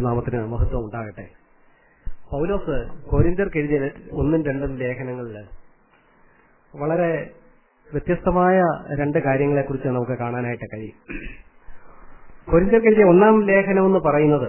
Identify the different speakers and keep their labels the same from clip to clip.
Speaker 1: തിരുനാമത്തിന് മഹത്വം ഉണ്ടാകട്ടെ പൗലോസ് കോരിന്തർക്ക് എഴുതിയ ഒന്നും രണ്ടും ലേഖനങ്ങളിൽ വളരെ വ്യത്യസ്തമായ രണ്ട് കാര്യങ്ങളെക്കുറിച്ച് നമുക്ക് കാണാനായിട്ട് കഴിയും കൊരിന്തർക്ക് എഴുതിയ ഒന്നാം ലേഖനം എന്ന് പറയുന്നത്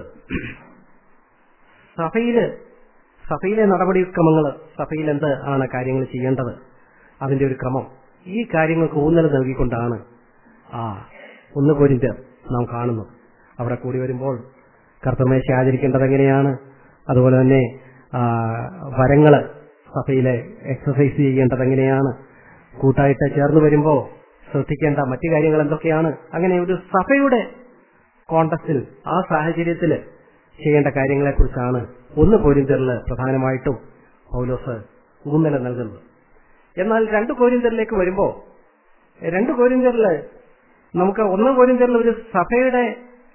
Speaker 1: സഭയില് സഭയിലെ നടപടിക്രമങ്ങൾ സഭയിൽ എന്ത് ആണ് കാര്യങ്ങൾ ചെയ്യേണ്ടത് അതിന്റെ ഒരു ക്രമം ഈ കാര്യങ്ങൾക്ക് ഊന്നൽ നൽകിക്കൊണ്ടാണ് ആ ഒന്ന് കോരിന്തർ നാം കാണുന്നത് അവിടെ കൂടി വരുമ്പോൾ കർത്തമേശ ആചരിക്കേണ്ടത് എങ്ങനെയാണ് അതുപോലെ തന്നെ ആ, വരങ്ങള് സഭയിലെ എക്സസൈസ് ചെയ്യേണ്ടത് എങ്ങനെയാണ് കൂട്ടായിട്ട് ചേർന്ന് വരുമ്പോൾ ശ്രദ്ധിക്കേണ്ട മറ്റു കാര്യങ്ങൾ എന്തൊക്കെയാണ് അങ്ങനെ ഒരു സഭയുടെ കോണ്ടക്സിൽ ആ സാഹചര്യത്തിൽ ചെയ്യേണ്ട കാര്യങ്ങളെക്കുറിച്ചാണ് ഒന്ന് കോരിന്തറിൽ പ്രധാനമായിട്ടും പൗലോസ് ഊന്നൽ നൽകുന്നത് എന്നാൽ രണ്ട് കോരിന്തറിലേക്ക് വരുമ്പോൾ രണ്ട് കോരിന്തറിൽ നമുക്ക് ഒന്ന് കോരിന്തറിൽ ഒരു സഭയുടെ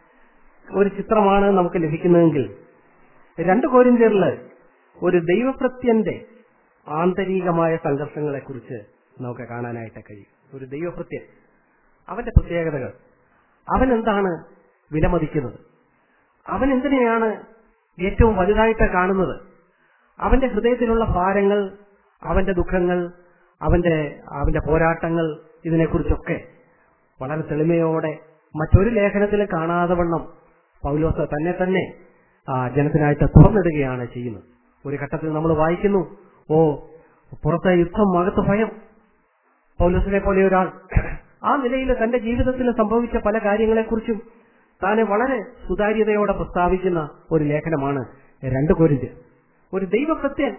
Speaker 1: ഒരു ചിത്രമാണ് നമുക്ക് ലഭിക്കുന്നതെങ്കിൽ രണ്ട് കോരിന്തറിൽ ഒരു ദൈവഭൃത്യന്റെ ആന്തരികമായ സംഘർഷങ്ങളെ കുറിച്ച് നമുക്ക് കാണാനായിട്ട് കഴിയും ഒരു ദൈവഭൃത്യൻ അവന്റെ പ്രത്യേകതകൾ അവൻ എന്താണ് വിലമതിക്കുന്നത് അവൻ എന്തിനെയാണ് ഏറ്റവും വലുതായിട്ട് കാണുന്നത് അവന്റെ ഹൃദയത്തിലുള്ള ഭാരങ്ങൾ അവന്റെ ദുഃഖങ്ങൾ അവന്റെ അവന്റെ പോരാട്ടങ്ങൾ ഇതിനെക്കുറിച്ചൊക്കെ വളരെ തെളിമയോടെ മറ്റൊരു ലേഖനത്തിൽ കാണാതെ വണ്ണം പൗലോസ് തന്നെ തന്നെ ആ ജനത്തിനായിട്ട് തുറന്നിടുകയാണ് ചെയ്യുന്നത് ഒരു ഘട്ടത്തിൽ നമ്മൾ വായിക്കുന്നു ഓ പുറത്തെ യുദ്ധം അകത്ത് ഭയം പൗലോസിനെ പോലെ ഒരാൾ ആ നിലയിൽ തന്റെ ജീവിതത്തിൽ സംഭവിച്ച പല കാര്യങ്ങളെക്കുറിച്ചും താനെ വളരെ സുതാര്യതയോടെ പ്രസ്താവിക്കുന്ന ഒരു ലേഖനമാണ് രണ്ട് കോരിന്റ് ഒരു ദൈവപ്രത്യൻ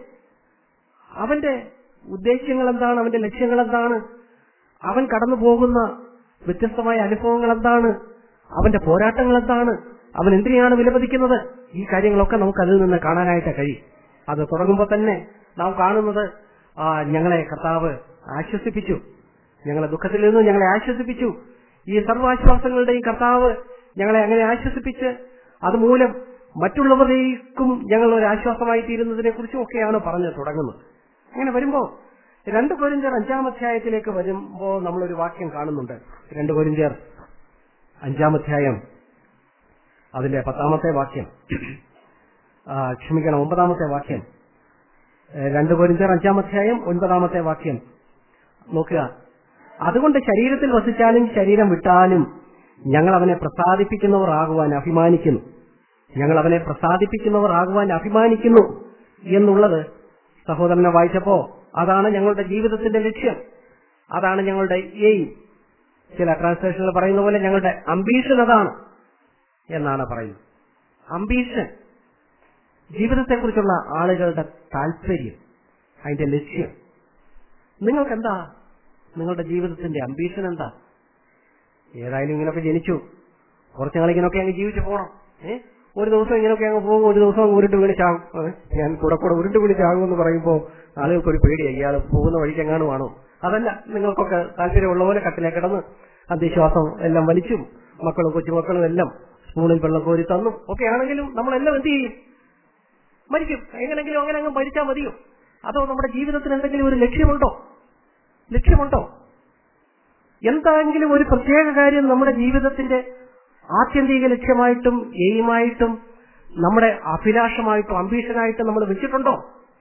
Speaker 1: അവന്റെ ഉദ്ദേശ്യങ്ങൾ എന്താണ് അവന്റെ ലക്ഷ്യങ്ങൾ എന്താണ് അവൻ കടന്നു പോകുന്ന വ്യത്യസ്തമായ അനുഭവങ്ങൾ എന്താണ് അവന്റെ പോരാട്ടങ്ങൾ എന്താണ് അവൻ എന്തിനെയാണ് വിലമതിക്കുന്നത് ഈ കാര്യങ്ങളൊക്കെ നമുക്ക് അതിൽ നിന്ന് കാണാനായിട്ട് കഴിയും അത് തുടങ്ങുമ്പോൾ തന്നെ നാം കാണുന്നത് ആ, ഞങ്ങളെ കർത്താവ് ആശ്വസിപ്പിച്ചു ഞങ്ങളെ ദുഃഖത്തിൽ നിന്ന് ഞങ്ങളെ ആശ്വസിപ്പിച്ചു ഈ സർവാശ്വാസങ്ങളുടെയും കർത്താവ് ഞങ്ങളെ അങ്ങനെ ആശ്വസിപ്പിച്ച് അതുമൂലം മറ്റുള്ളവരേക്കും ഞങ്ങൾ ഒരു ആശ്വാസമായി തീരുന്നതിനെ കുറിച്ചും ഒക്കെയാണ് പറഞ്ഞു തുടങ്ങുന്നത് അങ്ങനെ വരുമ്പോ രണ്ട് കൊരിന്തിയർ അഞ്ചാം അധ്യായത്തിലേക്ക് വരുമ്പോ നമ്മളൊരു വാക്യം കാണുന്നുണ്ട് രണ്ട് കൊരിന്തിയർ അഞ്ചാം അധ്യായം അതിന്റെ പത്താമത്തെ വാക്യം ആ, ക്ഷമിക്കണം ഒമ്പതാമത്തെ വാക്യം ഏ, രണ്ട് കൊരിന്തിയർ അഞ്ചാം അധ്യായം ഒൻപതാമത്തെ വാക്യം നോക്കുക അതുകൊണ്ട് ശരീരത്തിൽ വസിച്ചാലും ശരീരം വിട്ടാലും ഞങ്ങൾ അവനെ പ്രസാദിപ്പിക്കുന്നവർ ആകുവാൻ അഭിമാനിക്കുന്നു ഞങ്ങൾ അവനെ പ്രസാദിപ്പിക്കുന്നവർ ആകുവാൻ അഭിമാനിക്കുന്നു എന്നുള്ളത് സഹോദരനെ വായിച്ചപ്പോ അതാണ് ഞങ്ങളുടെ ജീവിതത്തിന്റെ ലക്ഷ്യം അതാണ് ഞങ്ങളുടെ എയിം ചില ട്രാൻസ്ലേഷനിൽ പറയുന്ന പോലെ ഞങ്ങളുടെ അംബീഷൻ അതാണ് എന്നാണ് പറയുന്നത് അംബീഷൻ ജീവിതത്തെക്കുറിച്ചുള്ള ആളുകളുടെ താല്പര്യം അതിന്റെ ലക്ഷ്യം നിങ്ങൾക്ക് എന്താ നിങ്ങളുടെ ജീവിതത്തിന്റെ അംബീഷൻ എന്താ ഏതായാലും ഇങ്ങനെയൊക്കെ ജനിച്ചു കുറച്ചു നാൾ ഇങ്ങനെയൊക്കെ അങ്ങ് ജീവിച്ചു പോകണം ഏ ഒരു ദിവസം ഇങ്ങനെയൊക്കെ അങ്ങ് പോകും ഒരു ദിവസം അങ്ങ് ഉരുണ്ട് വീണ് ചാകും ഏ? ഞാൻ കൂടെ കൂടെ ഉരുണ്ട് വീണ് ചാകും എന്ന് പറയുമ്പോൾ ആളുകൾക്ക് ഒരു പേടിയായി ഇയാൾ പോകുന്ന വഴിക്ക് എങ്ങാനുമാണോ അതല്ല നിങ്ങൾക്കൊക്കെ താല്പര്യമുള്ള പോലെ കട്ടിലെ കിടന്ന് അന്ത്യശ്വാസം എല്ലാം വലിച്ചും മക്കളും കൊച്ചുമക്കളും എല്ലാം സ്പൂണിൽ വെള്ളം കോരി തന്നും ഒക്കെ ആണെങ്കിലും നമ്മളെല്ലാം എന്ത് ചെയ്യും മരിക്കും എങ്ങനെങ്കിലും അങ്ങനെ അങ്ങ് മരിച്ചാൽ മതിയോ അതോ നമ്മുടെ ജീവിതത്തിന് എന്തെങ്കിലും ഒരു ലക്ഷ്യമുണ്ടോ ലക്ഷ്യമുണ്ടോ എന്തെങ്കിലും ഒരു പ്രത്യേക കാര്യം നമ്മുടെ ജീവിതത്തിന്റെ ആത്യന്തിക ലക്ഷ്യമായിട്ടും എയിമായിട്ടും നമ്മുടെ അഭിലാഷമായിട്ടും അംബീഷനായിട്ടും നമ്മൾ വെച്ചിട്ടുണ്ടോ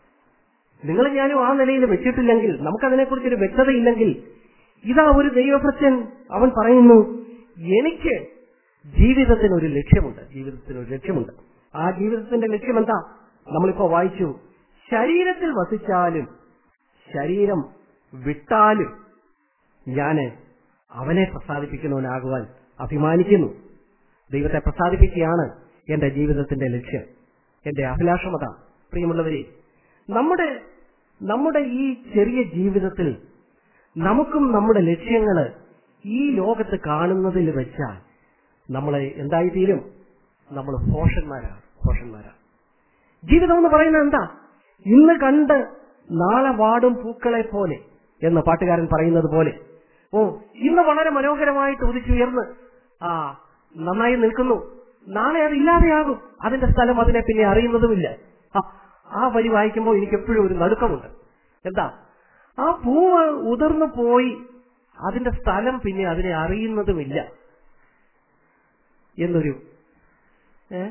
Speaker 1: നിങ്ങൾ ഞാനും ആ നിലയിൽ വെച്ചിട്ടില്ലെങ്കിൽ നമുക്കതിനെക്കുറിച്ചൊരു വ്യക്തതയില്ലെങ്കിൽ ഇതാ ഒരു ദൈവഭൃത്യൻ അവൻ പറയുന്നു എനിക്ക് ജീവിതത്തിന് ഒരു ലക്ഷ്യമുണ്ട് ജീവിതത്തിന് ഒരു ലക്ഷ്യമുണ്ട് ആ ജീവിതത്തിന്റെ ലക്ഷ്യം എന്താ നമ്മളിപ്പോ വായിച്ചു ശരീരത്തിൽ വസിച്ചാലും ശരീരം വിട്ടാലും ഞാന് അവനെ പ്രസാദിപ്പിക്കുന്നവനാകുവാൻ അഭിമാനിക്കുന്നു ദൈവത്തെ പ്രസാദിപ്പിക്കുകയാണ് എന്റെ ജീവിതത്തിന്റെ ലക്ഷ്യം എന്റെ അഭിലാഷമത പ്രിയമുള്ളവരെ നമ്മുടെ നമ്മുടെ ഈ ചെറിയ ജീവിതത്തിൽ നമുക്കും നമ്മുടെ ലക്ഷ്യങ്ങള് ഈ ലോകത്ത് കാണുന്നതിൽ വെച്ചാൽ നമ്മളെ എന്തായിത്തീരും നമ്മൾ ഭോഷന്മാരാണ് ഭോഷന്മാരാണ് ജീവിതം എന്ന് പറയുന്നത് എന്താ ഇന്ന് കണ്ട് നാളെ വാടും പൂക്കളെ പോലെ എന്ന് പാട്ടുകാരൻ പറയുന്നത് പോലെ ഓ ഇന്ന് വളരെ മനോഹരമായിട്ട് ഉദിച്ചുയർന്ന് ആ നന്നായി നിൽക്കുന്നു നാളെ അത് ഇല്ലാതെയാകും അതിന്റെ സ്ഥലം അതിനെ പിന്നെ അറിയുന്നതുമില്ല ആ, ആ വരി വായിക്കുമ്പോൾ എനിക്ക് എപ്പോഴും ഒരു നടുക്കമുണ്ട് എന്താ ആ പൂവ് ഉതിർന്നു പോയി അതിന്റെ സ്ഥലം പിന്നെ അതിനെ അറിയുന്നതുമില്ല എന്നൊരു ഏ?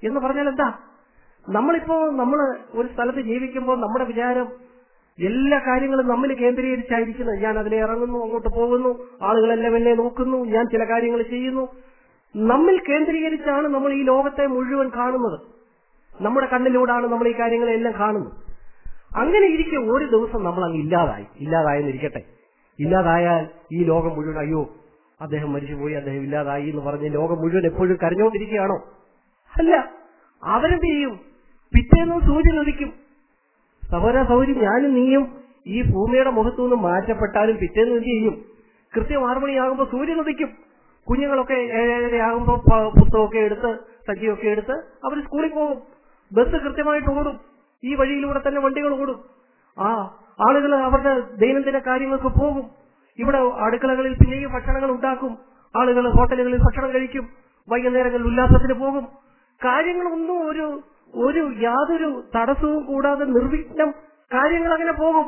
Speaker 1: എന്ന് പറഞ്ഞാൽ എന്താ നമ്മളിപ്പോ നമ്മൾ ഒരു സ്ഥലത്ത് ജീവിക്കുമ്പോൾ നമ്മുടെ വിചാരം എല്ലാ കാര്യങ്ങളും നമ്മൾ കേന്ദ്രീകരിച്ചായിരിക്കുന്നത് ഞാൻ അതിലെ ഇറങ്ങുന്നു അങ്ങോട്ട് പോകുന്നു ആളുകളെല്ലാം എന്നെ നോക്കുന്നു ഞാൻ ചില കാര്യങ്ങൾ ചെയ്യുന്നു നമ്മിൽ കേന്ദ്രീകരിച്ചാണ് നമ്മൾ ഈ ലോകത്തെ മുഴുവൻ കാണുന്നത് നമ്മുടെ കണ്ണിലൂടെയാണ് നമ്മൾ ഈ കാര്യങ്ങളെല്ലാം കാണുന്നത് അങ്ങനെ ഇരിക്കെ ഒരു ദിവസം നമ്മൾ അങ്ങ് ഇല്ലാതായി ഇല്ലാതായെന്നിരിക്കട്ടെ ഇല്ലാതായാൽ ഈ ലോകം മുഴുവൻ അയ്യോ അദ്ദേഹം മരിച്ചുപോയി അദ്ദേഹം ഇല്ലാതായി എന്ന് പറഞ്ഞ് ലോകം മുഴുവൻ എപ്പോഴും കരഞ്ഞുകൊണ്ടിരിക്കുകയാണോ അല്ല അവരെന്ത് ചെയ്യും പിറ്റേന്ന് സൂര്യൻ ഉദിക്കും സഹോദര സൗരി ഞാനും നീയും ഈ ഭൂമിയുടെ മുഖത്തു നിന്ന് മാറ്റപ്പെട്ടാലും പിറ്റേന്ന് എന്ത് ചെയ്യും കൃത്യം ആറു മണിയാകുമ്പോൾ സൂര്യൻ ഉദിക്കും കുഞ്ഞുങ്ങളൊക്കെ ഏഴരയാകുമ്പോൾ പുസ്തകമൊക്കെ എടുത്ത് സജ്ജിയൊക്കെ എടുത്ത് അവർ സ്കൂളിൽ പോകും ബസ് കൃത്യമായിട്ട് ഓടും ഈ വഴിയിലൂടെ തന്നെ വണ്ടികൾ ഓടും ആ ആളുകൾ അവരുടെ ദൈനംദിന കാര്യങ്ങൾക്ക് പോകും ഇവിടെ അടുക്കളകളിൽ പിന്നെയും ഭക്ഷണങ്ങൾ ഉണ്ടാക്കും ആളുകൾ ഹോട്ടലുകളിൽ ഭക്ഷണം കഴിക്കും വൈകുന്നേരങ്ങളിൽ ഉല്ലാസത്തിന് പോകും കാര്യങ്ങളൊന്നും ഒരു ഒരു യാതൊരു തടസ്സവും കൂടാതെ നിർവിഘ്നം കാര്യങ്ങൾ അങ്ങനെ പോകും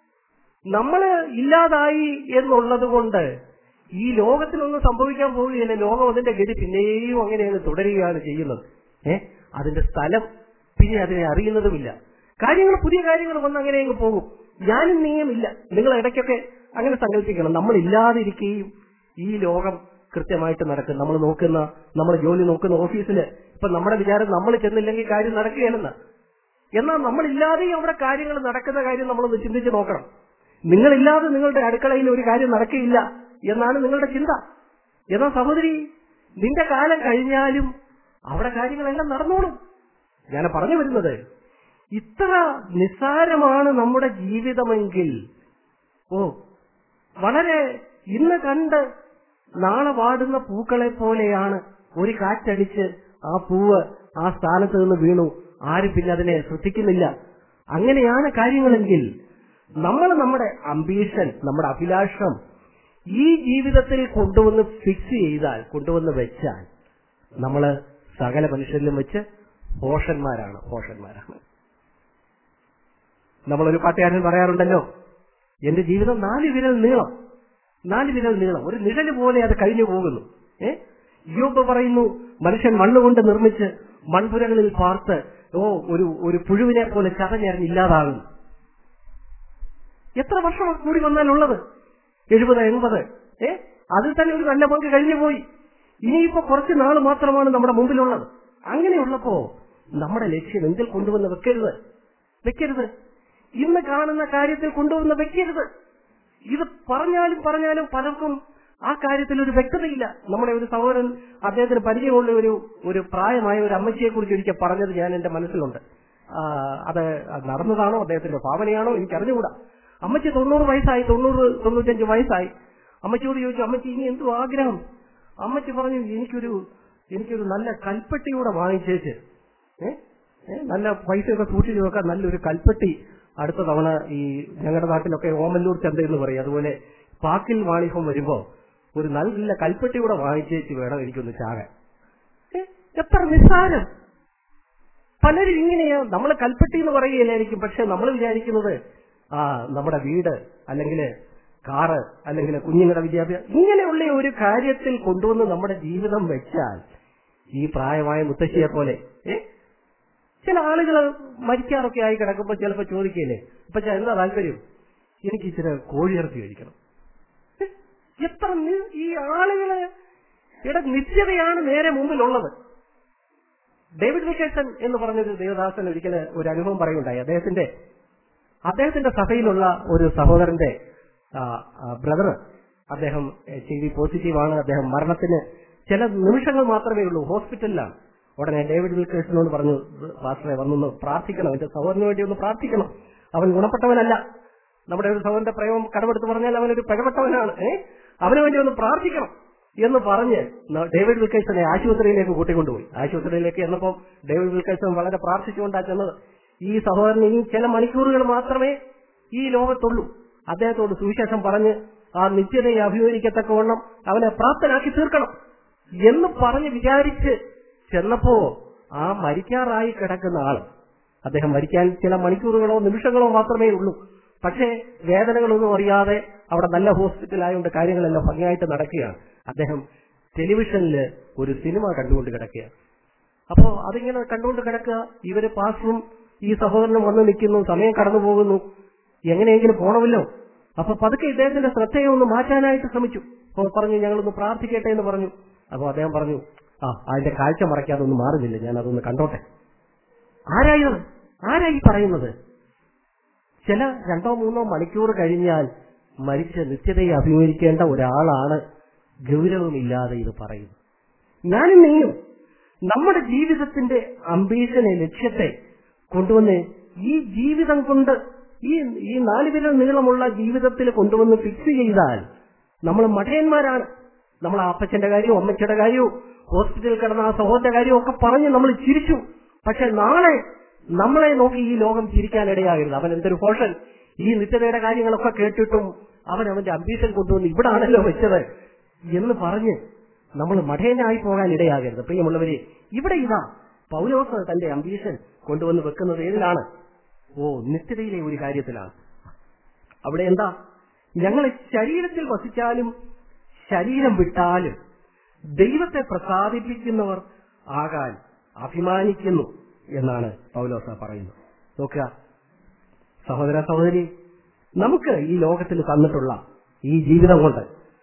Speaker 1: നമ്മള് ഇല്ലാതായി എന്നുള്ളത് കൊണ്ട് ഈ ലോകത്തിനൊന്നും സംഭവിക്കാൻ പോവുകയില്ല ലോകം അതിന്റെ ഗതി പിന്നെയും അങ്ങനെയാണ് തുടരുകയാണ് ചെയ്യുന്നത് ഏ അതിന്റെ സ്ഥലം പിന്നെ അതിനെ അറിയുന്നതുമില്ല കാര്യങ്ങൾ പുതിയ കാര്യങ്ങൾ വന്ന് അങ്ങനെ അങ്ങ് പോകും ഞാനും നീയും ഇല്ല നിങ്ങൾ ഇടയ്ക്കൊക്കെ അങ്ങനെ സങ്കല്പിക്കണം നമ്മൾ ഇല്ലാതിരിക്കുകയും ഈ ലോകം കൃത്യമായിട്ട് നടക്കും നമ്മൾ നോക്കുന്ന നമ്മൾ ജോലി നോക്കുന്ന ഓഫീസിൽ ഇപ്പൊ നമ്മുടെ വിചാരം നമ്മൾ ചെന്നില്ലെങ്കിൽ കാര്യം നടക്കുകയല്ലെന്ന് എന്നാൽ നമ്മളില്ലാതെയും അവിടെ കാര്യങ്ങൾ നടക്കുന്ന കാര്യം നമ്മളൊന്ന് ചിന്തിച്ച് നോക്കണം നിങ്ങളില്ലാതെ നിങ്ങളുടെ അടുക്കളയിൽ ഒരു കാര്യം നടക്കുകയില്ല എന്നാണ് നിങ്ങളുടെ ചിന്ത എന്നാൽ സഹോദരി നിന്റെ കാലം കഴിഞ്ഞാലും അവിടെ കാര്യങ്ങളെല്ലാം നടന്നോളും ഞാൻ പറഞ്ഞു വരുന്നത് ഇത്ര നിസ്സാരമാണ് നമ്മുടെ ജീവിതമെങ്കിൽ ഓ വളരെ ഇന്ന് കണ്ട് നാളെ വാടുന്ന പൂക്കളെ പോലെയാണ് ഒരു കാറ്റടിച്ച് ആ പൂവ് ആ സ്ഥാനത്ത് നിന്ന് വീണു ആരും പിന്നെ അതിനെ ശ്രദ്ധിക്കുന്നില്ല അങ്ങനെയാണ് കാര്യങ്ങളെങ്കിൽ നമ്മൾ നമ്മുടെ അംബീഷൻ നമ്മുടെ അഭിലാഷം ഈ ജീവിതത്തിൽ കൊണ്ടുവന്ന് ഫിക്സ് ചെയ്താൽ കൊണ്ടുവന്ന് വെച്ചാൽ നമ്മൾ സകല മനുഷ്യരിലും വെച്ച് പോഷന്മാരാണ് പോഷന്മാരാണ് നമ്മളൊരു പാട്ടുകാരൻ പറയാറുണ്ടല്ലോ എന്റെ ജീവിതം നാല് വിരൽ നീളം നാല് വിരൽ നീളം ഒരു നിഴല് പോലെ അത് കഴിഞ്ഞു പോകുന്നു ഏ യോബ് പറയുന്നു മനുഷ്യൻ മണ്ണുകൊണ്ട് നിർമ്മിച്ച് മൺപുരകളിൽ പാർത്ത് ഓ ഒരു ഒരു പുഴുവിനെ പോലെ ചതഞ്ഞറിഞ്ഞില്ലാതാകുന്നു എത്ര വർഷം കൂടി വന്നാലുള്ളത് എഴുപത് എൺപത് ഏ അതിൽ തന്നെ ഒരു നല്ല പങ്ക് കഴിഞ്ഞു പോയി ഇനിയിപ്പോ കുറച്ച് നാൾ മാത്രമാണ് നമ്മുടെ മുമ്പിലുള്ളത് അങ്ങനെയുള്ളപ്പോ നമ്മുടെ ലക്ഷ്യം എന്തിൽ കൊണ്ടുവന്ന് വെക്കരുത് വെക്കരുത് ഇന്ന് കാണുന്ന കാര്യത്തിൽ കൊണ്ടുവന്ന് വെക്കരുത് ഇത് പറഞ്ഞാലും പറഞ്ഞാലും പലർക്കും ആ കാര്യത്തിൽ ഒരു വ്യക്തതയില്ല നമ്മുടെ ഒരു സഹോദരൻ അദ്ദേഹത്തിന് പരിചയമുള്ള ഒരു ഒരു പ്രായമായ ഒരു അമ്മച്ചിയെ കുറിച്ച് ഒരിക്കൽ പറഞ്ഞത് ഞാൻ എന്റെ മനസ്സിലുണ്ട് ആ, അത് നടന്നതാണോ അദ്ദേഹത്തിന്റെ ഭാവനയാണോ എനിക്ക് അറിഞ്ഞുകൂടാ അമ്മച്ചി തൊണ്ണൂറ് വയസ്സായി തൊണ്ണൂറ് തൊണ്ണൂറ്റഞ്ച് വയസ്സായി അമ്മച്ചിയോട് ചോദിച്ചു അമ്മച്ചി ഇനി എന്തു ആഗ്രഹം അമ്മച്ചി പറഞ്ഞു എനിക്കൊരു എനിക്കൊരു നല്ല കൽപ്പെട്ടിയൂടെ വാങ്ങിച്ചേച്ച് ഏ? ഏ? നല്ല പൈസയൊക്കെ സൂക്ഷിച്ചു വെക്കാൻ നല്ലൊരു കൽപ്പെട്ടി അടുത്ത തവണ ഈ ഞങ്ങളുടെ നാട്ടിലൊക്കെ ഓമല്ലൂർ ചന്ത എന്ന് പറയും അതുപോലെ പാക്കിൽ വാണിഭം വരുമ്പോ ഒരു നല്ല കൽപ്പെട്ടി കൂടെ വാങ്ങിച്ചേച്ച് വേണം എനിക്കൊന്ന് ചാകാൻ ഏ? എത്ര നിസ്സാരം പലരും ഇങ്ങനെയാ നമ്മൾ കൽപ്പെട്ടി എന്ന് പറയുകയില്ലായിരിക്കും പക്ഷെ നമ്മൾ വിചാരിക്കുന്നത് ആ നമ്മുടെ വീട് അല്ലെങ്കിൽ കാറ് അല്ലെങ്കിൽ കുഞ്ഞുങ്ങളുടെ വിദ്യാഭ്യാസം ഇങ്ങനെയുള്ള ഒരു കാര്യത്തിൽ കൊണ്ടുവന്ന് നമ്മുടെ ജീവിതം വെച്ചാൽ ഈ പ്രായമായ മുത്തശ്ശിയെ പോലെ ഏ ചില ആളുകൾ മരിക്കാറൊക്കെ ആയി കിടക്കുമ്പോൾ ചിലപ്പോൾ ചോദിക്കില്ലേ ഇപ്പൊ ചാ, എന്താ താല്പര്യം എനിക്ക് ഇച്ചിരി കോഴിയിറച്ചി കഴിക്കണം ഏ? എത്ര നി- ഈ ആളുകള് ഇവിടെ നിത്യതയാണ് നേരെ മുമ്പിലുള്ളത് ഡേവിഡ് വിക്കേസൺ എന്ന് പറഞ്ഞൊരു ദേവദാസൻ ഒരിക്കൽ ഒരു അനുഭവം പറയുണ്ടായി അദ്ദേഹത്തിന്റെ അദ്ദേഹത്തിന്റെ സഭയിലുള്ള ഒരു സഹോദരന്റെ ബ്രദർ അദ്ദേഹം എച്ച് ഐ വി പോസിറ്റീവാണ് അദ്ദേഹം മരണത്തിന് ചില നിമിഷങ്ങൾ മാത്രമേ ഉള്ളൂ ഹോസ്പിറ്റലിലാണ് ഉടനെ ഡേവിഡ് വിൽക്കേഴ്സിനോട് പറഞ്ഞു പാസ്റ്ററെ വന്നൊന്ന് പ്രാർത്ഥിക്കണം എന്റെ സഹോദരന് വേണ്ടി ഒന്ന് പ്രാർത്ഥിക്കണം അവൻ ഗുണപ്പെട്ടവനല്ല നമ്മുടെ ഒരു സഹോദരന്റെ പ്രയോഗം കടമെടുത്ത് പറഞ്ഞാൽ അവനൊരു പിഴപ്പെട്ടവനാണ് ഏ അവന് വേണ്ടി ഒന്ന് പ്രാർത്ഥിക്കണം എന്ന് പറഞ്ഞ് ന- ഡേവിഡ് വിൽക്കേഴ്സനെ ആശുപത്രിയിലേക്ക് കൂട്ടിക്കൊണ്ടുപോയി ആശുപത്രിയിലേക്ക് എന്നപ്പോൾ ഡേവിഡ് വിൽക്കേഴ്സൺ വളരെ പ്രാർത്ഥിച്ചുകൊണ്ടാണ് ചെന്നത് ഈ സഹോദരൻ ഇനി ചില മണിക്കൂറുകൾ മാത്രമേ ഈ ലോകത്തുള്ളൂ അദ്ദേഹത്തോട് സുവിശേഷം പറഞ്ഞ് ആ നിത്യതയെ അഭിമുഖീകരിക്കത്തക്കവണ്ണം അവനെ പ്രാപ്തനാക്കി തീർക്കണം എന്ന് പറഞ്ഞ് വിചാരിച്ച് ചെന്നപ്പോ ആ മരിക്കാറായി കിടക്കുന്ന ആൾ അദ്ദേഹം മരിക്കാൻ ചില മണിക്കൂറുകളോ നിമിഷങ്ങളോ മാത്രമേ ഉള്ളൂ പക്ഷേ വേദനകളൊന്നും അറിയാതെ അവിടെ നല്ല ഹോസ്പിറ്റലായതുകൊണ്ട് കാര്യങ്ങളെല്ലാം ഭംഗിയായിട്ട് നടക്കുകയാണ് അദ്ദേഹം ടെലിവിഷനിൽ ഒരു സിനിമ കണ്ടുകൊണ്ട് കിടക്കുകയാണ് അപ്പോ അതിങ്ങനെ കണ്ടുകൊണ്ട് കിടക്കുക ഇവര് പാസ്റ്ററും ഈ സഹോദരനും വന്ന് നിൽക്കുന്നു സമയം കടന്നു പോകുന്നു എങ്ങനെയെങ്കിലും പോണമല്ലോ അപ്പൊ പതുക്കെ ഇദ്ദേഹത്തിന്റെ ശ്രദ്ധയെ ഒന്ന് മാറ്റാനായിട്ട് ശ്രമിച്ചു അപ്പോൾ പറഞ്ഞു ഞങ്ങളൊന്ന് പ്രാർത്ഥിക്കട്ടെ എന്ന് പറഞ്ഞു അപ്പോൾ അദ്ദേഹം പറഞ്ഞു ആ അതിന്റെ കാഴ്ച മറയ്ക്കാതെ ഒന്നും മാറുന്നില്ല ഞാൻ അതൊന്ന് കണ്ടോട്ടെ ആരായത് ആരായി പറയുന്നത് ചില രണ്ടോ മൂന്നോ മണിക്കൂർ കഴിഞ്ഞാൽ മരിച്ച നിത്യതയെ അഭിമുഖീകരിക്കേണ്ട ഒരാളാണ് ഗൗരവമില്ലാതെ ഇത് പറയുന്നത് ഞാനും നീയും നമ്മുടെ ജീവിതത്തിന്റെ അംബീഷനെ ലക്ഷ്യത്തെ കൊണ്ടുവന്ന് ഈ ജീവിതം കൊണ്ട് ഈ ഈ നാല് വിരൽ നീളമുള്ള ജീവിതത്തിൽ കൊണ്ടുവന്ന് ഫിക്സ് ചെയ്താൽ നമ്മൾ മഠയന്മാരാണ് നമ്മൾ ആ അപ്പച്ചന്റെ കാര്യവും അമ്മച്ചയുടെ കാര്യവും ഹോസ്പിറ്റലിൽ കിടന്ന ആ സഹോദരന്റെ കാര്യവും ഒക്കെ പറഞ്ഞ് നമ്മൾ ചിരിച്ചു പക്ഷെ നാളെ നമ്മളെ നോക്കി ഈ ലോകം ചിരിക്കാനിടയാകരുത് അവൻ എന്തൊരു പോഷൻ ഈ നിത്യതയുടെ കാര്യങ്ങളൊക്കെ കേട്ടിട്ടും അവൻ അവന്റെ അംബീഷൻ കൊണ്ടുവന്ന് ഇവിടാണല്ലോ വെച്ചത് എന്ന് പറഞ്ഞ് നമ്മൾ മഠയനായി പോകാൻ ഇടയാകരുത് പ്രിയമുള്ളവരെ ഇവിടെ ഇതാ പൗലോസ് തന്റെ അംബീഷൻ കൊണ്ടുവന്ന് വെക്കുന്നത് ഏതിലാണ് ഓ നിത്യതയിലെ ഒരു കാര്യത്തിലാണ് അവിടെ എന്താ ഞങ്ങൾ ശരീരത്തിൽ വസിച്ചാലും ശരീരം വിട്ടാലും ദൈവത്തെ പ്രസാദിപ്പിക്കുന്നവർ ആകാൻ അഭിമാനിക്കുന്നു എന്നാണ് പൗലോസ പറയുന്നത് നോക്കുക സഹോദര സഹോദരി നമുക്ക് ഈ ലോകത്തിൽ തന്നിട്ടുള്ള ഈ ജീവിതം കൊണ്ട്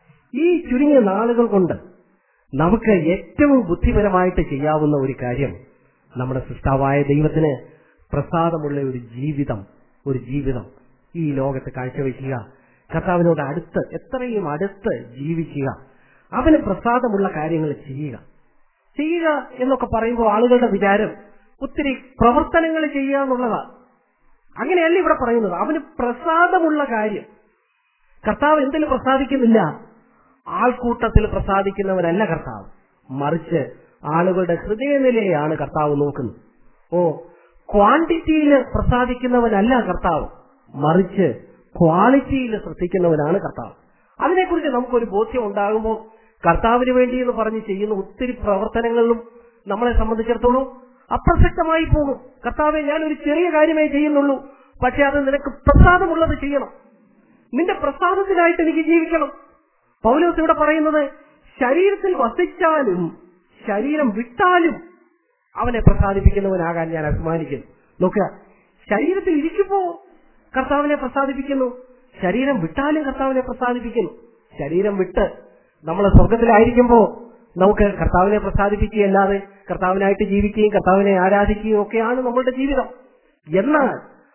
Speaker 1: ഈ ചുരുങ്ങിയ നാളുകൾ കൊണ്ട് നമുക്ക് ഏറ്റവും ബുദ്ധിപരമായിട്ട് ചെയ്യാവുന്ന ഒരു കാര്യം നമ്മുടെ സൃഷ്ടാവായ ദൈവത്തിന് പ്രസാദമുള്ള ഒരു ജീവിതം ഒരു ജീവിതം ഈ ലോകത്ത് കാഴ്ചവെക്കുക കർത്താവിനോട് അടുത്ത് എത്രയും അടുത്ത് ജീവിക്കുക അവന് പ്രസാദമുള്ള കാര്യങ്ങൾ ചെയ്യുക ചെയ്യുക എന്നൊക്കെ പറയുമ്പോൾ ആളുകളുടെ വിചാരം ഒത്തിരി പ്രവർത്തനങ്ങൾ ചെയ്യുക എന്നുള്ളതാണ് അങ്ങനെയല്ല ഇവിടെ പറയുന്നത് അവന് പ്രസാദമുള്ള കാര്യം കർത്താവ് എന്തിനു പ്രസാദിക്കുന്നില്ല ആൾക്കൂട്ടത്തിൽ പ്രസാദിക്കുന്നവനല്ല കർത്താവ് മറിച്ച് ആളുകളുടെ ഹൃദയനിലയാണ് കർത്താവ് നോക്കുന്നത് ഓ ക്വാണ്ടിറ്റിയിൽ പ്രസാദിക്കുന്നവനല്ല കർത്താവ് മറിച്ച് ക്വാളിറ്റിയിൽ ശ്രദ്ധിക്കുന്നവനാണ് കർത്താവ് അതിനെക്കുറിച്ച് നമുക്കൊരു ബോധ്യം ഉണ്ടാകുമ്പോൾ കർത്താവിന് വേണ്ടി എന്ന് പറഞ്ഞ് ചെയ്യുന്ന ഒത്തിരി പ്രവർത്തനങ്ങളിലും നമ്മളെ സംബന്ധിച്ചിടത്തോളം അപ്രസക്തമായി പോകും കർത്താവെ ഞാൻ ഒരു ചെറിയ കാര്യമേ ചെയ്യുന്നുള്ളൂ പക്ഷെ അത് നിനക്ക് പ്രസാദമുള്ളത് ചെയ്യണം നിന്റെ പ്രസാദത്തിനായിട്ട് എനിക്ക് ജീവിക്കണം പൗലോസ് ഇവിടെ പറയുന്നത് ശരീരത്തിൽ വസിച്ചാലും ശരീരം വിട്ടാലും അവനെ പ്രസാദിപ്പിക്കുന്നവനാകാൻ ഞാൻ അഭിമാനിക്കുന്നു നോക്കുക ശരീരത്തിൽ ഇരിക്കുമ്പോ കർത്താവിനെ പ്രസാദിപ്പിക്കുന്നു ശരീരം വിട്ടാലും കർത്താവിനെ പ്രസാദിപ്പിക്കുന്നു ശരീരം വിട്ട് നമ്മൾ സ്വർഗത്തിലായിരിക്കുമ്പോ നമുക്ക് കർത്താവിനെ പ്രസാദിപ്പിക്കുകയല്ലാതെ കർത്താവിനായിട്ട് ജീവിക്കുകയും കർത്താവിനെ ആരാധിക്കുകയും ഒക്കെയാണ് നമ്മളുടെ ജീവിതം എന്നാൽ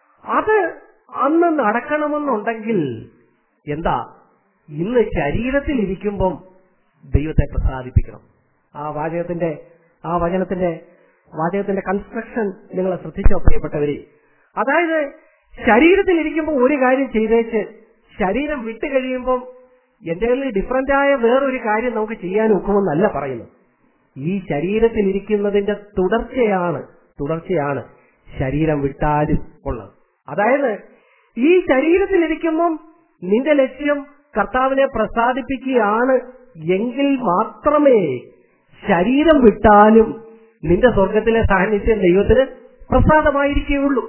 Speaker 1: അത് അന്ന് നടക്കണമെന്നുണ്ടെങ്കിൽ എന്താ ഇന്ന് ശരീരത്തിൽ ഇരിക്കുമ്പം ദൈവത്തെ പ്രസാദിപ്പിക്കണം ആ വാചകത്തിന്റെ ആ വചനത്തിന്റെ വാചകത്തിന്റെ കൺസ്ട്രക്ഷൻ നിങ്ങൾ ശ്രദ്ധിച്ചോ പ്രിയപ്പെട്ടവരെ അതായത് ശരീരത്തിൽ ഇരിക്കുമ്പോൾ ഒരു കാര്യം ചെയ്തേച്ച് ശരീരം വിട്ട് കഴിയുമ്പം എന്റെ കയ്യിൽ ഡിഫറന്റ് ആയ വേറൊരു കാര്യം നമുക്ക് ചെയ്യാൻ ഒക്കുമെന്നല്ല പറയുന്നത് ഈ ശരീരത്തിൽ ഇരിക്കുന്നതിന്റെ തുടർച്ചയാണ് തുടർച്ചയാണ് ശരീരം വിട്ടാലും ഉള്ളത് അതായത് ഈ ശരീരത്തിൽ ഇരിക്കുമ്പം നിന്റെ ലക്ഷ്യം കർത്താവിനെ പ്രസാദിപ്പിക്കുകയാണ് എങ്കിൽ മാത്രമേ ശരീരം വിട്ടാലും നിന്റെ സ്വർഗത്തിലെ സാന്നിധ്യം ദൈവത്തിന് പ്രസാദമായിരിക്കുകയുള്ളൂ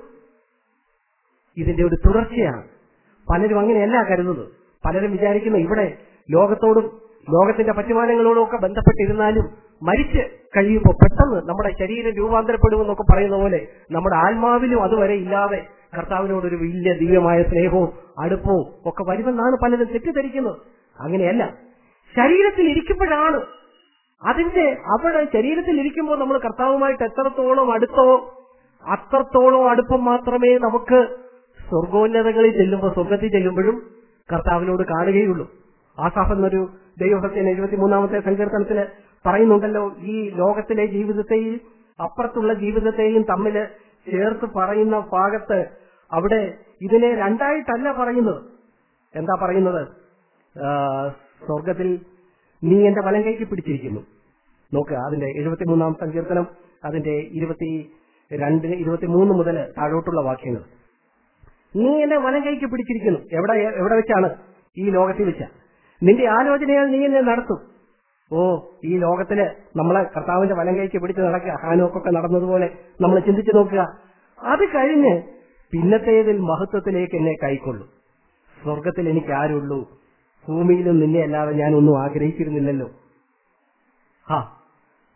Speaker 1: ഇതിന്റെ ഒരു തുടർച്ചയാണ് പലരും അങ്ങനെയല്ല കരുതുന്നത് പലരും വിചാരിക്കുന്ന ഇവിടെ ലോകത്തോടും ലോകത്തിന്റെ പറ്റുമാനങ്ങളോടും ഒക്കെ ബന്ധപ്പെട്ടിരുന്നാലും മരിച്ച് കഴിയുമ്പോൾ പെട്ടെന്ന് നമ്മുടെ ശരീരം രൂപാന്തരപ്പെടുമെന്നൊക്കെ പറയുന്ന പോലെ നമ്മുടെ ആത്മാവിലും അതുവരെ ഇല്ലാതെ കർത്താവിനോടൊരു വലിയ ദിവ്യമായ സ്നേഹവും അടുപ്പവും ഒക്കെ വരുമെന്നാണ് പലരും തെറ്റിദ്ധരിക്കുന്നത് അങ്ങനെയല്ല ശരീരത്തിൽ ഇരിക്കുമ്പോഴാണ് അതിന്റെ അവിടെ ശരീരത്തിൽ ഇരിക്കുമ്പോൾ നമ്മൾ കർത്താവുമായിട്ട് എത്രത്തോളം അടുത്തോ അത്രത്തോളം അടുപ്പം മാത്രമേ നമുക്ക് സ്വർഗോന്നതകളിൽ ചെല്ലുമ്പോൾ സ്വർഗത്തിൽ ചെല്ലുമ്പോഴും കർത്താവിനോട് കാണുകയുള്ളൂ ആസാഫ് എന്നൊരു ദൈവഭക്തൻ എഴുപത്തിമൂന്നാമത്തെ സങ്കീർത്തനത്തിൽ പറയുന്നുണ്ടല്ലോ ഈ ലോകത്തിലെ ജീവിതത്തെയും അപ്പുറത്തുള്ള ജീവിതത്തെയും തമ്മിൽ ചേർത്ത് പറയുന്ന ഭാഗത്ത് അവിടെ ഇതിനെ രണ്ടായിട്ടല്ല പറയുന്നത് എന്താ പറയുന്നത് ആ, സ്വർഗത്തിൽ നീ എന്റെ വലം കൈക്ക് പിടിച്ചിരിക്കുന്നു നോക്കുക അതിന്റെ എഴുപത്തിമൂന്നാം സങ്കീർത്തനം അതിന്റെ ഇരുപത്തി രണ്ടിന് ഇരുപത്തിമൂന്ന് മുതൽ താഴോട്ടുള്ള വാക്യങ്ങൾ നീ എന്നെ വലം കൈക്ക് പിടിച്ചിരിക്കുന്നു എവിടെ എവിടെ വെച്ചാണ് ഈ ലോകത്തിൽ വെച്ച നിന്റെ ആലോചനയാൽ നീ എന്നെ നടത്തും ഓ ഈ ലോകത്തില് നമ്മളെ കർത്താവിന്റെ വലം കൈക്ക് പിടിച്ച് നടക്കുക ഹാനോക്കൊക്കെ നടന്നതുപോലെ നമ്മൾ ചിന്തിച്ചു നോക്കുക അത് കഴിഞ്ഞ് പിന്നത്തേതിൽ മഹത്വത്തിലേക്ക് എന്നെ കൈക്കൊള്ളും സ്വർഗത്തിൽ എനിക്ക് ആരുള്ളൂ ഭൂമിയിലും നിന്നെ അല്ലാതെ ഞാൻ ഒന്നും ആഗ്രഹിച്ചിരുന്നില്ലല്ലോ ഹാ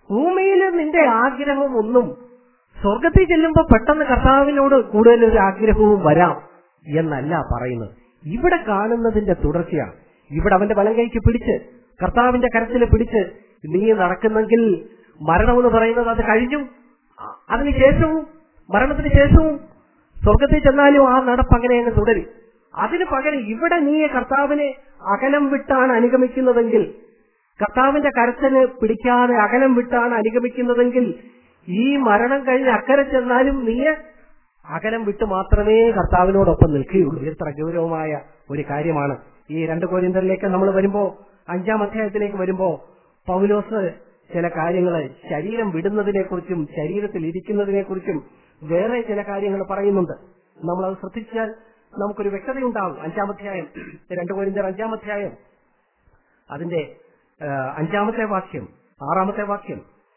Speaker 1: ഭൂമിയിൽ നിന്റെ ആഗ്രഹം ഒന്നും സ്വർഗത്തിൽ ചെല്ലുമ്പോ പെട്ടെന്ന് കർത്താവിനോട് കൂടുതൽ ഒരു ആഗ്രഹവും വരാം എന്നല്ല പറയുന്നത് ഇവിടെ കാണുന്നതിന്റെ തുടർച്ചയാണ് ഇവിടെ അവന്റെ വലം കൈക്ക് പിടിച്ച് കർത്താവിന്റെ കരത്തിൽ പിടിച്ച് നീ നടക്കുന്നെങ്കിൽ മരണമെന്ന് പറയുന്നത് അത് കഴിഞ്ഞു അ- അതിന് ശേഷവും മരണത്തിന് ശേഷവും സ്വർഗത്തിൽ ചെന്നാലും ആ നടപ്പ് അങ്ങനെ അങ്ങ് തുടരും അതിന് പകരം ഇവിടെ നീ കർത്താവിനെ അകലം വിട്ടാണ് അനുഗമിക്കുന്നതെങ്കിൽ കർത്താവിന്റെ കരത്തിന് പിടിക്കാതെ അകലം വിട്ടാണ് അനുഗമിക്കുന്നതെങ്കിൽ ഈ മരണം കഴിഞ്ഞ് അക്കരെ ചെന്നാലും നീ അകലം വിട്ട് മാത്രമേ കർത്താവിനോടൊപ്പം നിൽക്കുകയുള്ളൂ എത്ര ഗൗരവമായ ഒരു കാര്യമാണ് ഈ രണ്ട് കോരിന്തറിലേക്ക് നമ്മൾ വരുമ്പോ അഞ്ചാം അധ്യായത്തിലേക്ക് വരുമ്പോ പൗലോസ് ചില കാര്യങ്ങൾ ശരീരം വിടുന്നതിനെ കുറിച്ചും ശരീരത്തിൽ ഇരിക്കുന്നതിനെ കുറിച്ചും വേറെ ചില കാര്യങ്ങൾ പറയുന്നുണ്ട് നമ്മൾ അത് ശ്രദ്ധിച്ചാൽ നമുക്കൊരു വ്യക്തതയുണ്ടാവും അഞ്ചാം അധ്യായം രണ്ട് കോരിന്തർ അഞ്ചാം അധ്യായം അതിന്റെ ആ, അഞ്ചാമത്തെ വാക്യം ആറാമത്തെ വാക്യം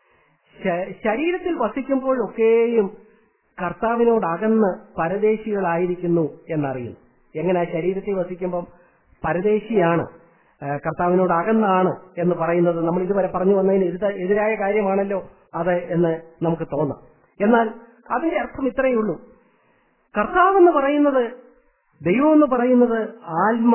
Speaker 1: ശ- ശരീരത്തിൽ വസിക്കുമ്പോഴൊക്കെയും കർത്താവിനോട് അകന്ന് പരദേശികളായിരിക്കുന്നു എന്നറിയുന്നു എങ്ങനെ ശരീരത്തിൽ വസിക്കുമ്പം പരദേശിയാണ് ആ, കർത്താവിനോട് അകന്നാണ് എന്ന് പറയുന്നത് നമ്മൾ ഇതുവരെ പറഞ്ഞു വന്നതിന് എതിര- എതിരായ കാര്യമാണല്ലോ അത് എന്ന് നമുക്ക് തോന്നാം എന്നാൽ അതിന്റെ അർത്ഥം ഇത്രയേ ഉള്ളൂ കർത്താവ് എന്ന് പറയുന്നത് ദൈവം എന്ന് പറയുന്നത് ആത്മ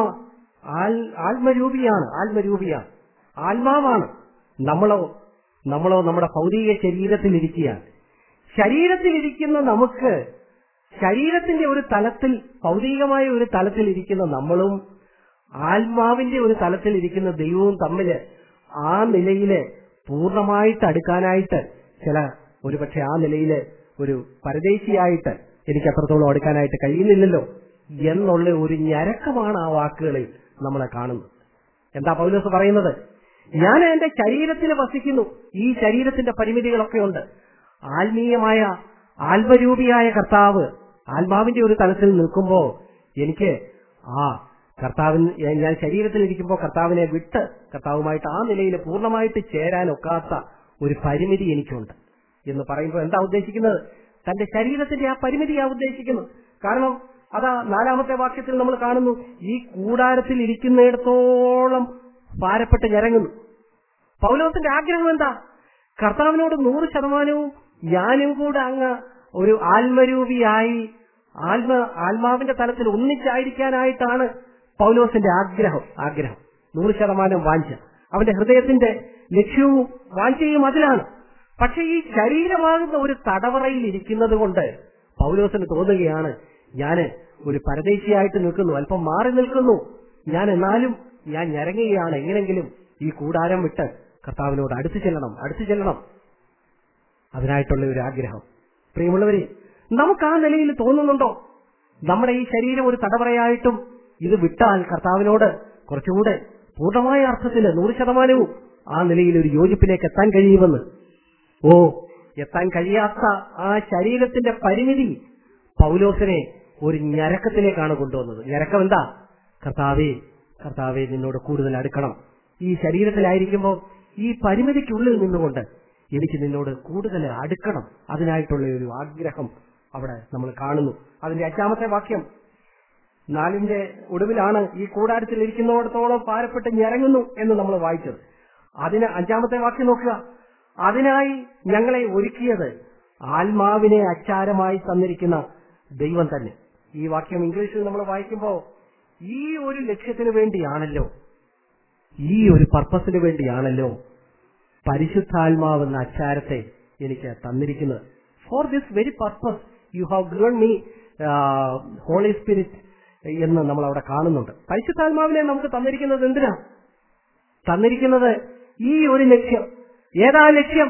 Speaker 1: ആൽ- ആത്മരൂപിയാണ് ആത്മരൂപിയാണ് ആത്മാവാണ് നമ്മളോ നമ്മളോ നമ്മുടെ ഭൗതിക ശരീരത്തിലിരിക്കുകയാണ് ശരീരത്തിലിരിക്കുന്ന നമുക്ക് ശരീരത്തിന്റെ ഒരു തലത്തിൽ ഭൗതികമായ ഒരു തലത്തിൽ ഇരിക്കുന്ന നമ്മളും ആത്മാവിന്റെ ഒരു തലത്തിൽ ഇരിക്കുന്ന ദൈവവും തമ്മില് ആ നിലയില് പൂർണ്ണമായിട്ട് അടുക്കാനായിട്ട് ചില ഒരുപക്ഷെ ആ നിലയില് ഒരു പരദേശിയായിട്ട് എനിക്ക് അത്രത്തോളം അടുക്കാനായിട്ട് കഴിയുന്നില്ലല്ലോ എന്നുള്ള ഒരു ഞരക്കമാണ് ആ വാക്കുകളിൽ നമ്മളെ കാണുന്നത് എന്താ പൗലോസ് പറയുന്നത് ഞാൻ എന്റെ ശരീരത്തിൽ വസിക്കുന്നു ഈ ശരീരത്തിന്റെ പരിമിതികളൊക്കെ ഉണ്ട് ആത്മീയമായ ആത്മരൂപിയായ കർത്താവ് ആത്മാവിന്റെ ഒരു തലത്തിൽ നിൽക്കുമ്പോ എനിക്ക് ആ കർത്താവിന് ഞാൻ ശരീരത്തിൽ ഇരിക്കുമ്പോൾ കർത്താവിനെ വിട്ട് കർത്താവുമായിട്ട് ആ നിലയിൽ പൂർണ്ണമായിട്ട് ചേരാൻ ഒക്കാത്ത ഒരു പരിമിതി എനിക്കുണ്ട് എന്ന് പറയുമ്പോൾ എന്താ ഉദ്ദേശിക്കുന്നത് തന്റെ ശരീരത്തിന്റെ ആ പരിമിതിയാ ഉദ്ദേശിക്കുന്നത് കാരണം അതാ നാലാമത്തെ വാക്യത്തിൽ നമ്മൾ കാണുന്നു ഈ കൂടാരത്തിൽ ഇരിക്കുന്നിടത്തോളം ഭാരപ്പെട്ട് ഞരങ്ങുന്നു പൗലോസിന്റെ ആഗ്രഹം എന്താ കർത്താവിനോട് നൂറ് ശതമാനവും ഞാനും കൂടെ അങ്ങ് ഒരു ആത്മരൂപിയായി ആത്മ ആത്മാവിന്റെ തലത്തിൽ ഒന്നിച്ചായിരിക്കാനായിട്ടാണ് പൗലോസിന്റെ ആഗ്രഹം ആഗ്രഹം നൂറ് ശതമാനം വാഞ്ച അവന്റെ ഹൃദയത്തിന്റെ ലക്ഷ്യവും വാഞ്ചയും അതിലാണ് പക്ഷെ ഈ ശരീരമാകുന്ന ഒരു തടവറയിൽ ഇരിക്കുന്നത് കൊണ്ട് പൗലോസിന് തോന്നുകയാണ് ഞാന് ഒരു പരദേശിയായിട്ട് നിൽക്കുന്നു അല്പം മാറി നിൽക്കുന്നു ഞാൻ എന്നാലും ഞാൻ ഞരങ്ങുകയാണ് എങ്ങനെങ്കിലും ഈ കൂടാരം വിട്ട് കർത്താവിനോട് അടുത്തു ചെല്ലണം അടുത്തു ചെല്ലണം അതിനായിട്ടുള്ള ഒരു ആഗ്രഹം പ്രിയമുള്ളവരെ നമുക്ക് ആ നിലയിൽ തോന്നുന്നുണ്ടോ നമ്മുടെ ഈ ശരീരം ഒരു തടവറയായിട്ടും ഇത് വിട്ടാൽ കർത്താവിനോട് കുറച്ചുകൂടെ പൂർണ്ണമായ അർത്ഥത്തിൽ നൂറ് ശതമാനവും ആ നിലയിൽ ഒരു യോജിപ്പിലേക്ക് എത്താൻ കഴിയുമെന്ന് ഓ എത്താൻ കഴിയാത്ത ആ ശരീരത്തിന്റെ പരിമിതി പൗലോസിനെ ഒരു ഞരക്കത്തിലേക്കാണ് കൊണ്ടുവന്നത് ഞരക്കം എന്താ കർത്താവേ കർത്താവെ നിന്നോട് കൂടുതൽ അടുക്കണം ഈ ശരീരത്തിലായിരിക്കുമ്പോൾ ഈ പരിമിതിക്കുള്ളിൽ നിന്നുകൊണ്ട് എനിക്ക് നിന്നോട് കൂടുതൽ അടുക്കണം അതിനായിട്ടുള്ള ഒരു ആഗ്രഹം അവിടെ നമ്മൾ കാണുന്നു അതിന്റെ അഞ്ചാമത്തെ വാക്യം നാലിന്റെ ഒടുവിലാണ് ഈ കൂടാരത്തിൽ ഇരിക്കുന്നിടത്തോളം ഭാരപ്പെട്ട് ഞരങ്ങുന്നു എന്ന് നമ്മൾ വായിച്ചത് അതിന് അഞ്ചാമത്തെ വാക്യം നോക്കുക അതിനായി ഞങ്ങളെ ഒരുക്കിയത് ആത്മാവിനെ അച്ചാരമായി തന്നിരിക്കുന്ന ദൈവം തന്നെ ഈ വാക്യം ഇംഗ്ലീഷിൽ നമ്മൾ വായിക്കുമ്പോൾ ഈ ഒരു ലക്ഷ്യത്തിന് വേണ്ടിയാണല്ലോ ഈ ഒരു പർപ്പസിന് വേണ്ടിയാണല്ലോ പരിശുദ്ധാത്മാവെന്ന അച്ചാരത്തെ എനിക്ക് തന്നിരിക്കുന്നത് for this very purpose you have given me holy spirit എന്ന് നമ്മൾ അവിടെ കാണുന്നുണ്ട് പരിശുദ്ധാത്മാവിനെ നമുക്ക് തന്നിരിക്കുന്നത് എന്തിനാ തന്നിരിക്കുന്നത് ഈ ഒരു ലക്ഷ്യം ഏതാ ലക്ഷ്യം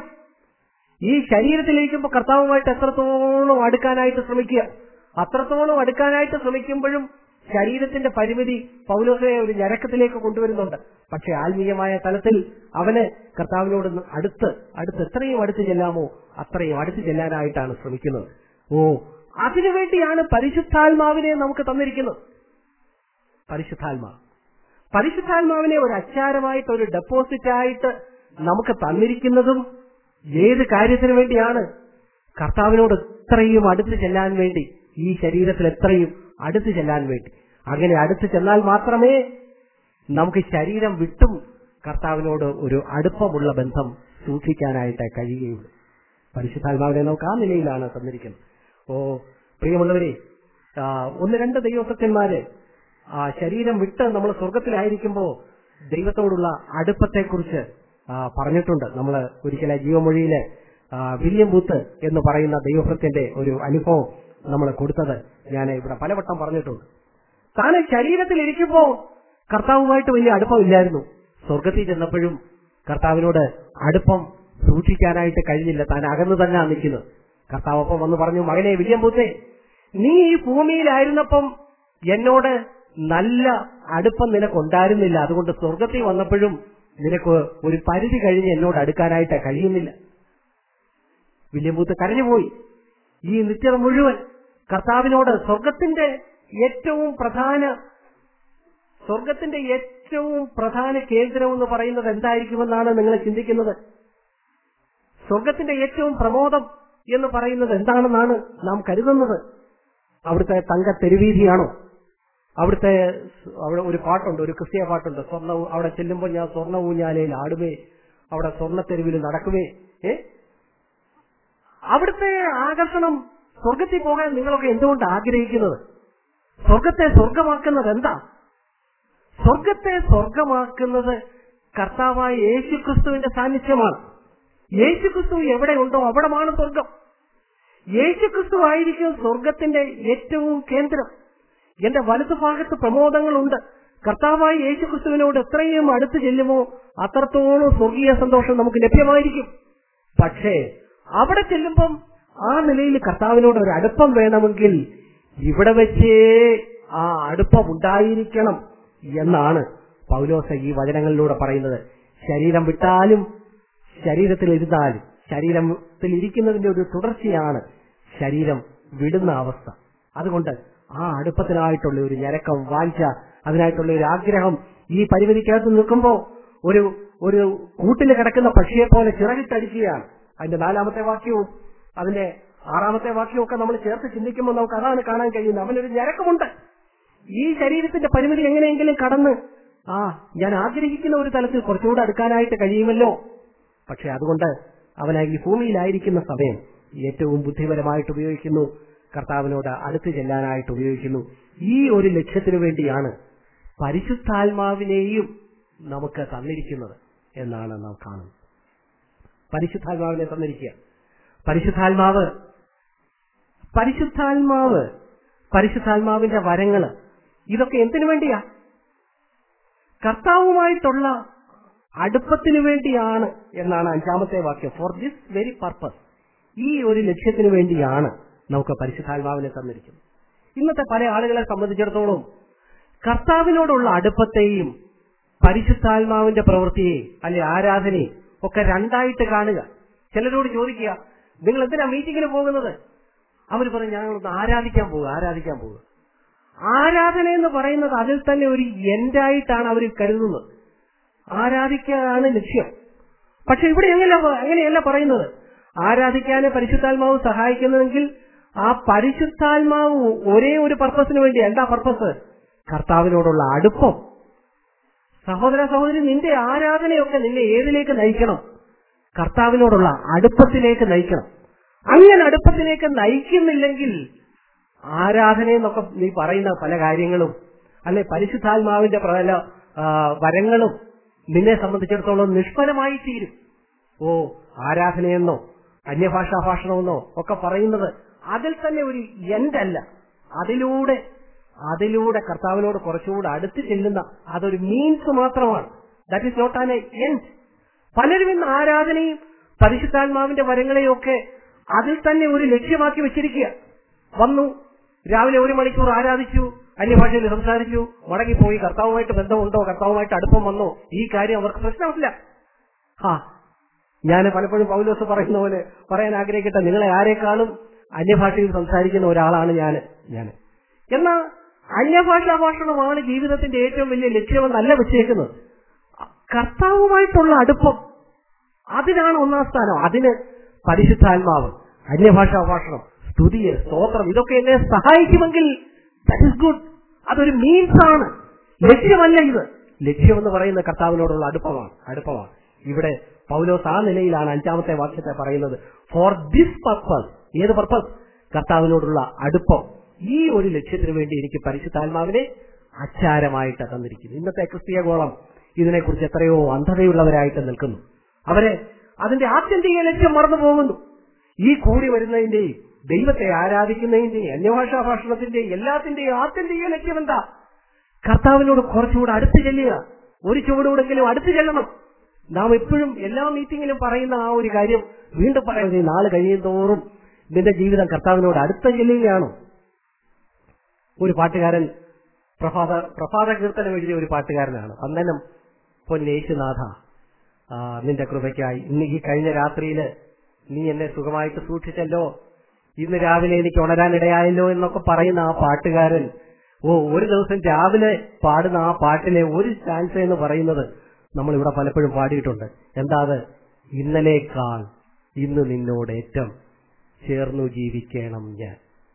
Speaker 1: ഈ ശരീരത്തിലിരിക്കുമ്പോൾ കർത്താവുമായിട്ട് എത്രത്തോളം അടുക്കാനായിട്ട് ശ്രമിക്കുക അത്രത്തോളം അടുക്കാനായിട്ട് ശ്രമിക്കുമ്പോഴും ശരീരത്തിന്റെ പരിമിതി പൗലോസിനെ ഒരു ഞരക്കത്തിലേക്ക് കൊണ്ടുവരുന്നുണ്ട് പക്ഷെ ആത്മീയമായ തലത്തിൽ അവന് കർത്താവിനോട് അടുത്ത് അടുത്ത് എത്രയും അടുത്ത് ചെല്ലാമോ അത്രയും അടുത്ത് ചെല്ലാനായിട്ടാണ് ശ്രമിക്കുന്നത് ഓ അതിനുവേണ്ടിയാണ് പരിശുദ്ധാത്മാവിനെ നമുക്ക് തന്നിരിക്കുന്നത് പരിശുദ്ധാത്മാവ് പരിശുദ്ധാത്മാവിനെ ഒരു അച്ചാരമായിട്ട് ഒരു ഡെപ്പോസിറ്റ് ആയിട്ട് നമുക്ക് തന്നിരിക്കുന്നതും ഏത് കാര്യത്തിന് വേണ്ടിയാണ് കർത്താവിനോട് എത്രയും അടുത്ത് ചെല്ലാൻ വേണ്ടി ഈ ശരീരത്തിൽ എത്രയും അടുത്ത് ചെല്ലാൻ വേണ്ടി അങ്ങനെ അടുത്ത് ചെന്നാൽ മാത്രമേ നമുക്ക് ശരീരം വിട്ടും കർത്താവിനോട് ഒരു അടുപ്പമുള്ള ബന്ധം സൂക്ഷിക്കാനായിട്ട് കഴിയുകയുള്ളൂ പരിശുദ്ധാത്മാവിനെ നമുക്ക് ആ നിലയിലാണ് തന്നിരിക്കുന്നത് ഓ പ്രിയമുള്ളവരെ ആ, ഒന്ന് രണ്ട് ദൈവഭക്തന്മാര് ആ ശരീരം വിട്ട് നമ്മൾ സ്വർഗത്തിലായിരിക്കുമ്പോൾ ദൈവത്തോടുള്ള അടുപ്പത്തെക്കുറിച്ച് ആ, പറഞ്ഞിട്ടുണ്ട് നമ്മൾ ഒരിക്കലെ ജീവമൊഴിയിലെ ആ, വില്യം ബൂത്ത് എന്ന് പറയുന്ന ദൈവഭക്തന്റെ ഒരു അനുഭവം നമ്മൾ കൊടുത്തത് ഞാൻ ഇവിടെ പലവട്ടം പറഞ്ഞിട്ടുണ്ട് താൻ ശരീരത്തിൽ ഇരിക്കുമ്പോ കർത്താവുമായിട്ട് വലിയ അടുപ്പമില്ലായിരുന്നു സ്വർഗത്തിൽ ചെന്നപ്പോഴും കർത്താവിനോട് അടുപ്പം സൂക്ഷിക്കാനായിട്ട് കഴിഞ്ഞില്ല താൻ അകന്നു തന്നെ നിൽക്കുന്നത് കർത്താവ് അപ്പം വന്ന് പറഞ്ഞു മകനെ വില്യം ബൂത്തെ നീ ഈ ഭൂമിയിലായിരുന്നപ്പം എന്നോട് നല്ല അടുപ്പം നിനക്കുണ്ടായിരുന്നില്ല അതുകൊണ്ട് സ്വർഗത്തിൽ വന്നപ്പോഴും നിനക്ക് ഒരു പരിധി കഴിഞ്ഞ് എന്നോട് അടുക്കാനായിട്ട് കഴിയുന്നില്ല വില്യം ബൂത്ത് കരഞ്ഞുപോയി ഈ നിത്യത മുഴുവൻ കർത്താവിനോട് സ്വർഗത്തിന്റെ ഏറ്റവും പ്രധാന സ്വർഗത്തിന്റെ ഏറ്റവും പ്രധാന കേന്ദ്രം എന്ന് പറയുന്നത് എന്തായിരിക്കുമെന്നാണ് നിങ്ങൾ ചിന്തിക്കുന്നത് സ്വർഗത്തിന്റെ ഏറ്റവും പ്രമോദം എന്ന് പറയുന്നത് എന്താണെന്നാണ് നാം കരുതുന്നത് അവിടുത്തെ തങ്ക തെരുവീതിയാണോ അവിടുത്തെ സ് അവിടെ ഒരു പാട്ടുണ്ട് ഒരു ക്രിസ്തീയ പാട്ടുണ്ട് സ്വർണ്ണ ഊ- അവിടെ ചെല്ലുമ്പോൾ ഞാൻ സ്വർണ്ണ ഊഞ്ഞാലയിൽ ആടുമേ അവിടെ സ്വർണ്ണ തെരുവിൽ നടക്കുമേ ഏ അവിടുത്തെ ആകർഷണം സ്വർഗത്തിൽ പോകാൻ നിങ്ങളൊക്കെ എന്തുകൊണ്ട് ആഗ്രഹിക്കുന്നത് സ്വർഗത്തെ സ്വർഗമാക്കുന്നത് എന്താ സ്വർഗത്തെ സ്വർഗമാക്കുന്നത് കർത്താവായ യേശുക്രിസ്തുവിന്റെ സാന്നിധ്യമാണ് യേശുക്രിസ്തു എവിടെയുണ്ടോ അവിടമാണ് സ്വർഗം യേശുക്രിസ്തു ആയിരിക്കും സ്വർഗത്തിന്റെ ഏറ്റവും കേന്ദ്രം എന്റെ വലതുഭാഗത്ത് പ്രമോദങ്ങളുണ്ട് കർത്താവായ യേശുക്രിസ്തുവിനോട് എത്രയും അടുത്ത് ചെല്ലുമോ അത്രത്തോളം സ്വർഗീയ സന്തോഷം നമുക്ക് ലഭ്യമായിരിക്കും പക്ഷേ അവിടെ ചെല്ലുമ്പം ആ നിലയിൽ കർത്താവിനോട് ഒരു അടുപ്പം വേണമെങ്കിൽ ഇവിടെ വെച്ചേ ആ അടുപ്പം ഉണ്ടായിരിക്കണം എന്നാണ് പൗലോസ ഈ വചനങ്ങളിലൂടെ പറയുന്നത് ശരീരം വിട്ടാലും ശരീരത്തിൽ ഇരുന്നാലും ശരീരത്തിൽ ഇരിക്കുന്നതിന്റെ ഒരു തുടർച്ചയാണ് ശരീരം വിടുന്ന അവസ്ഥ അതുകൊണ്ട് ആ അടുപ്പത്തിനായിട്ടുള്ള ഒരു ഞരക്കം വാഞ്ച അതിനായിട്ടുള്ള ഒരു ആഗ്രഹം ഈ പരിമിതിക്കകത്ത് നിൽക്കുമ്പോൾ ഒരു ഒരു കൂട്ടിൽ കിടക്കുന്ന പക്ഷിയെ പോലെ ചിറകിട്ടടിക്കുകയാണ് അതിന്റെ നാലാമത്തെ വാക്യവും അതിന്റെ ആറാമത്തെ വാക്യവും ഒക്കെ നമ്മൾ ചേർത്ത് ചിന്തിക്കുമ്പോൾ നമുക്ക് അതാണ് കാണാൻ കഴിയുന്നത് അവനൊരു ഞരക്കമുണ്ട് ഈ ശരീരത്തിന്റെ പരിമിതി എങ്ങനെയെങ്കിലും കടന്ന് ആ ഞാൻ ആഗ്രഹിക്കുന്ന ഒരു തലത്തിൽ കുറച്ചുകൂടെ അടുക്കാനായിട്ട് കഴിയുമല്ലോ പക്ഷെ അതുകൊണ്ട് അവൻ ഈ ഭൂമിയിലായിരിക്കുന്ന സമയം ഏറ്റവും ബുദ്ധിപരമായിട്ട് ഉപയോഗിക്കുന്നു കർത്താവിനോട് അടുത്ത് ചെല്ലാനായിട്ട് ഉപയോഗിക്കുന്നു ഈ ഒരു ലക്ഷ്യത്തിനു വേണ്ടിയാണ് പരിശുദ്ധാത്മാവിനെയും നമുക്ക് തന്നിരിക്കുന്നത് എന്നാണ് നാം കാണുന്നത് പരിശുദ്ധാത്മാവിനെ തന്നിരിക്കുക പരിശുദ്ധാത്മാവ് പരിശുദ്ധാത്മാവ് പരിശുദ്ധാത്മാവിന്റെ വരങ്ങള് ഇതൊക്കെ എന്തിനു വേണ്ടിയാ കർത്താവുമായിട്ടുള്ള അടുപ്പത്തിനു വേണ്ടിയാണ് എന്നാണ് അഞ്ചാമത്തെ വാക്യം ഫോർ ദിസ് വെരി പർപ്പസ് ഈ ഒരു ലക്ഷ്യത്തിനു വേണ്ടിയാണ് നമുക്ക് പരിശുദ്ധാത്മാവിനെ തന്നിരിക്കുന്നത് ഇന്നത്തെ പല ആളുകളെ സംബന്ധിച്ചിടത്തോളം കർത്താവിനോടുള്ള അടുപ്പത്തെയും പരിശുദ്ധാത്മാവിന്റെ പ്രവൃത്തിയെ അല്ലെ ആരാധനയെ ഒക്കെ രണ്ടായിട്ട് കാണുക ചിലരോട് ചോദിക്കുക നിങ്ങൾ എന്തിനാ മീറ്റിങ്ങിന് പോകുന്നത് അവർ പറയും ഞങ്ങളൊന്ന് ആരാധിക്കാൻ പോകുക ആരാധിക്കാൻ പോകുക ആരാധന എന്ന് പറയുന്നത് അതിൽ തന്നെ ഒരു എൻഡായിട്ടാണ് അവർ കരുതുന്നത് ആരാധിക്കാനാണ് ലക്ഷ്യം പക്ഷെ ഇവിടെ എങ്ങനെ അങ്ങനെയല്ല പറയുന്നത് ആരാധിക്കാനെ പരിശുദ്ധാത്മാവ് സഹായിക്കുന്നതെങ്കിൽ ആ പരിശുദ്ധാത്മാവ് ഒരേ ഒരു പർപ്പസിന് വേണ്ടി എന്താ പർപ്പസ് കർത്താവിനോടുള്ള അടുപ്പം സഹോദര സഹോദരി നിന്റെ ആരാധനയൊക്കെ നിന്നെ ഏതിലേക്ക് നയിക്കണം കർത്താവിനോടുള്ള അടുപ്പത്തിലേക്ക് നയിക്കണം അങ്ങനെ അടുപ്പത്തിലേക്ക് നയിക്കുന്നില്ലെങ്കിൽ ആരാധന എന്നൊക്കെ നീ പറയുന്ന പല കാര്യങ്ങളും അല്ലെ പരിശുദ്ധാത്മാവിന്റെ പല ആ, വരങ്ങളും നിന്നെ സംബന്ധിച്ചിടത്തോളം നിഷ്ഫലമായി തീരും ഓ ആരാധനയെന്നോ അന്യഭാഷാ ഭാഷണമെന്നോ ഒക്കെ പറയുന്നത് അതിൽ തന്നെ ഒരു എൻഡല്ല അതിലൂടെ അതിലൂടെ കർത്താവിനോട് കുറച്ചുകൂടെ അടുത്ത് ചെല്ലുന്ന അതൊരു മീൻസ് മാത്രമാണ് that is not an end പലരും ഇന്ന് ആരാധനയും പരിശുദ്ധാത്മാവിന്റെ വരങ്ങളെയും ഒക്കെ അതിൽ തന്നെ ഒരു ലക്ഷ്യമാക്കി വെച്ചിരിക്കുക വന്നു രാവിലെ ഒരു മണിക്കൂർ ആരാധിച്ചു അന്യഭാഷയിൽ സംസാരിച്ചു മടങ്ങിപ്പോയി കർത്താവുമായിട്ട് ബന്ധമുണ്ടോ കർത്താവുമായിട്ട് അടുപ്പം വന്നോ ഈ കാര്യം അവർക്ക് പ്രശ്നമില്ല ആ ഞാൻ പലപ്പോഴും പൗലോസ് പറയുന്ന പോലെ പറയാൻ ആഗ്രഹിക്കട്ടെ നിങ്ങളെ ആരെക്കാളും അന്യഭാഷയിൽ സംസാരിക്കുന്ന ഒരാളാണ് ഞാൻ ഞാൻ എന്നാൽ അന്യഭാഷാ ഭാഷണമാണ് ജീവിതത്തിന്റെ ഏറ്റവും വലിയ ലക്ഷ്യമെന്നല്ല വെച്ചേക്കുന്നത് കർത്താവുമായിട്ടുള്ള അടുപ്പം അതിനാണ് ഒന്നാം സ്ഥാനം അതിന് പരിശുദ്ധാത്മാവ് അന്യഭാഷാ ഭാഷണം സ്തുതിയെ സ്തോത്രം ഇതൊക്കെ എന്നെ സഹായിക്കുമെങ്കിൽ ദാറ്റ് ഇസ് ഗുഡ് അതൊരു മീൻസ് ആണ് ലക്ഷ്യമല്ല ഇത് ലക്ഷ്യമെന്ന് പറയുന്ന കർത്താവിനോടുള്ള അടുപ്പമാണ് അടുപ്പമാണ് ഇവിടെ പൗലോസ് ആ നിലയിലാണ് അഞ്ചാമത്തെ വാക്യത്തെ പറയുന്നത് ഫോർ ദിസ് പർപ്പസ് ഏത് പർപ്പസ് കർത്താവിനോടുള്ള അടുപ്പം ഈ ഒരു ലക്ഷ്യത്തിന് വേണ്ടി എനിക്ക് പരിശുദ്ധാത്മാവിനെ അച്ചാരമായിട്ട് തന്നിരിക്കുന്നു ഇന്നത്തെ ക്രിസ്തീയ ഗോളം ഇതിനെക്കുറിച്ച് എത്രയോ അന്ധതയുള്ളവരായിട്ട് നിൽക്കുന്നു അവരെ അതിന്റെ ആത്യന്തിക ലക്ഷ്യം മറന്നു പോകുന്നു ഈ കൂടി വരുന്നതിന്റെയും ദൈവത്തെ ആരാധിക്കുന്നതിന്റെയും അന്യഭാഷാ ഭാഷണത്തിന്റെയും എല്ലാത്തിന്റെയും ആത്യന്തിക ലക്ഷ്യം എന്താ കർത്താവിനോട് കുറച്ചുകൂടെ അടുത്ത് ചെല്ലുക ഒരു ചുവടുകൂടെങ്കിലും അടുത്ത് ചെല്ലണം നാം എപ്പോഴും എല്ലാ മീറ്റിങ്ങിലും പറയുന്ന ആ ഒരു കാര്യം വീണ്ടും പറയുന്നത് നാളെ കഴിയും തോറും നിന്റെ ജീവിതം കർത്താവിനോട് അടുത്ത് ചെല്ലുകയാണോ ഒരു പാട്ടുകാരൻ പ്രഭാത പ്രഭാത കീർത്തനം എഴുതിയ ഒരു പാട്ടുകാരനാണ് അന്നനം പൊന്നേശുനാഥ ആ, നിന്റെ കൃപയ്ക്കായി ഇന്ന് ഈ കഴിഞ്ഞ രാത്രിയില് നീ എന്നെ സുഖമായിട്ട് സൂക്ഷിച്ചല്ലോ ഇന്ന് രാവിലെ എനിക്ക് ഉണരാനിടയായല്ലോ എന്നൊക്കെ പറയുന്ന ആ പാട്ടുകാരൻ ഓ ഒരു ദിവസം രാവിലെ പാടുന്ന ആ പാട്ടിലെ ഒരു സ്റ്റാൻസ് എന്ന് പറയുന്നത് നമ്മൾ ഇവിടെ പലപ്പോഴും പാടിയിട്ടുണ്ട് എന്താ അത് ഇന്നലേക്കാൾ ഇന്ന് നിന്നോട് ഏറ്റവും ചേർന്നു ജീവിക്കണം ഞാൻ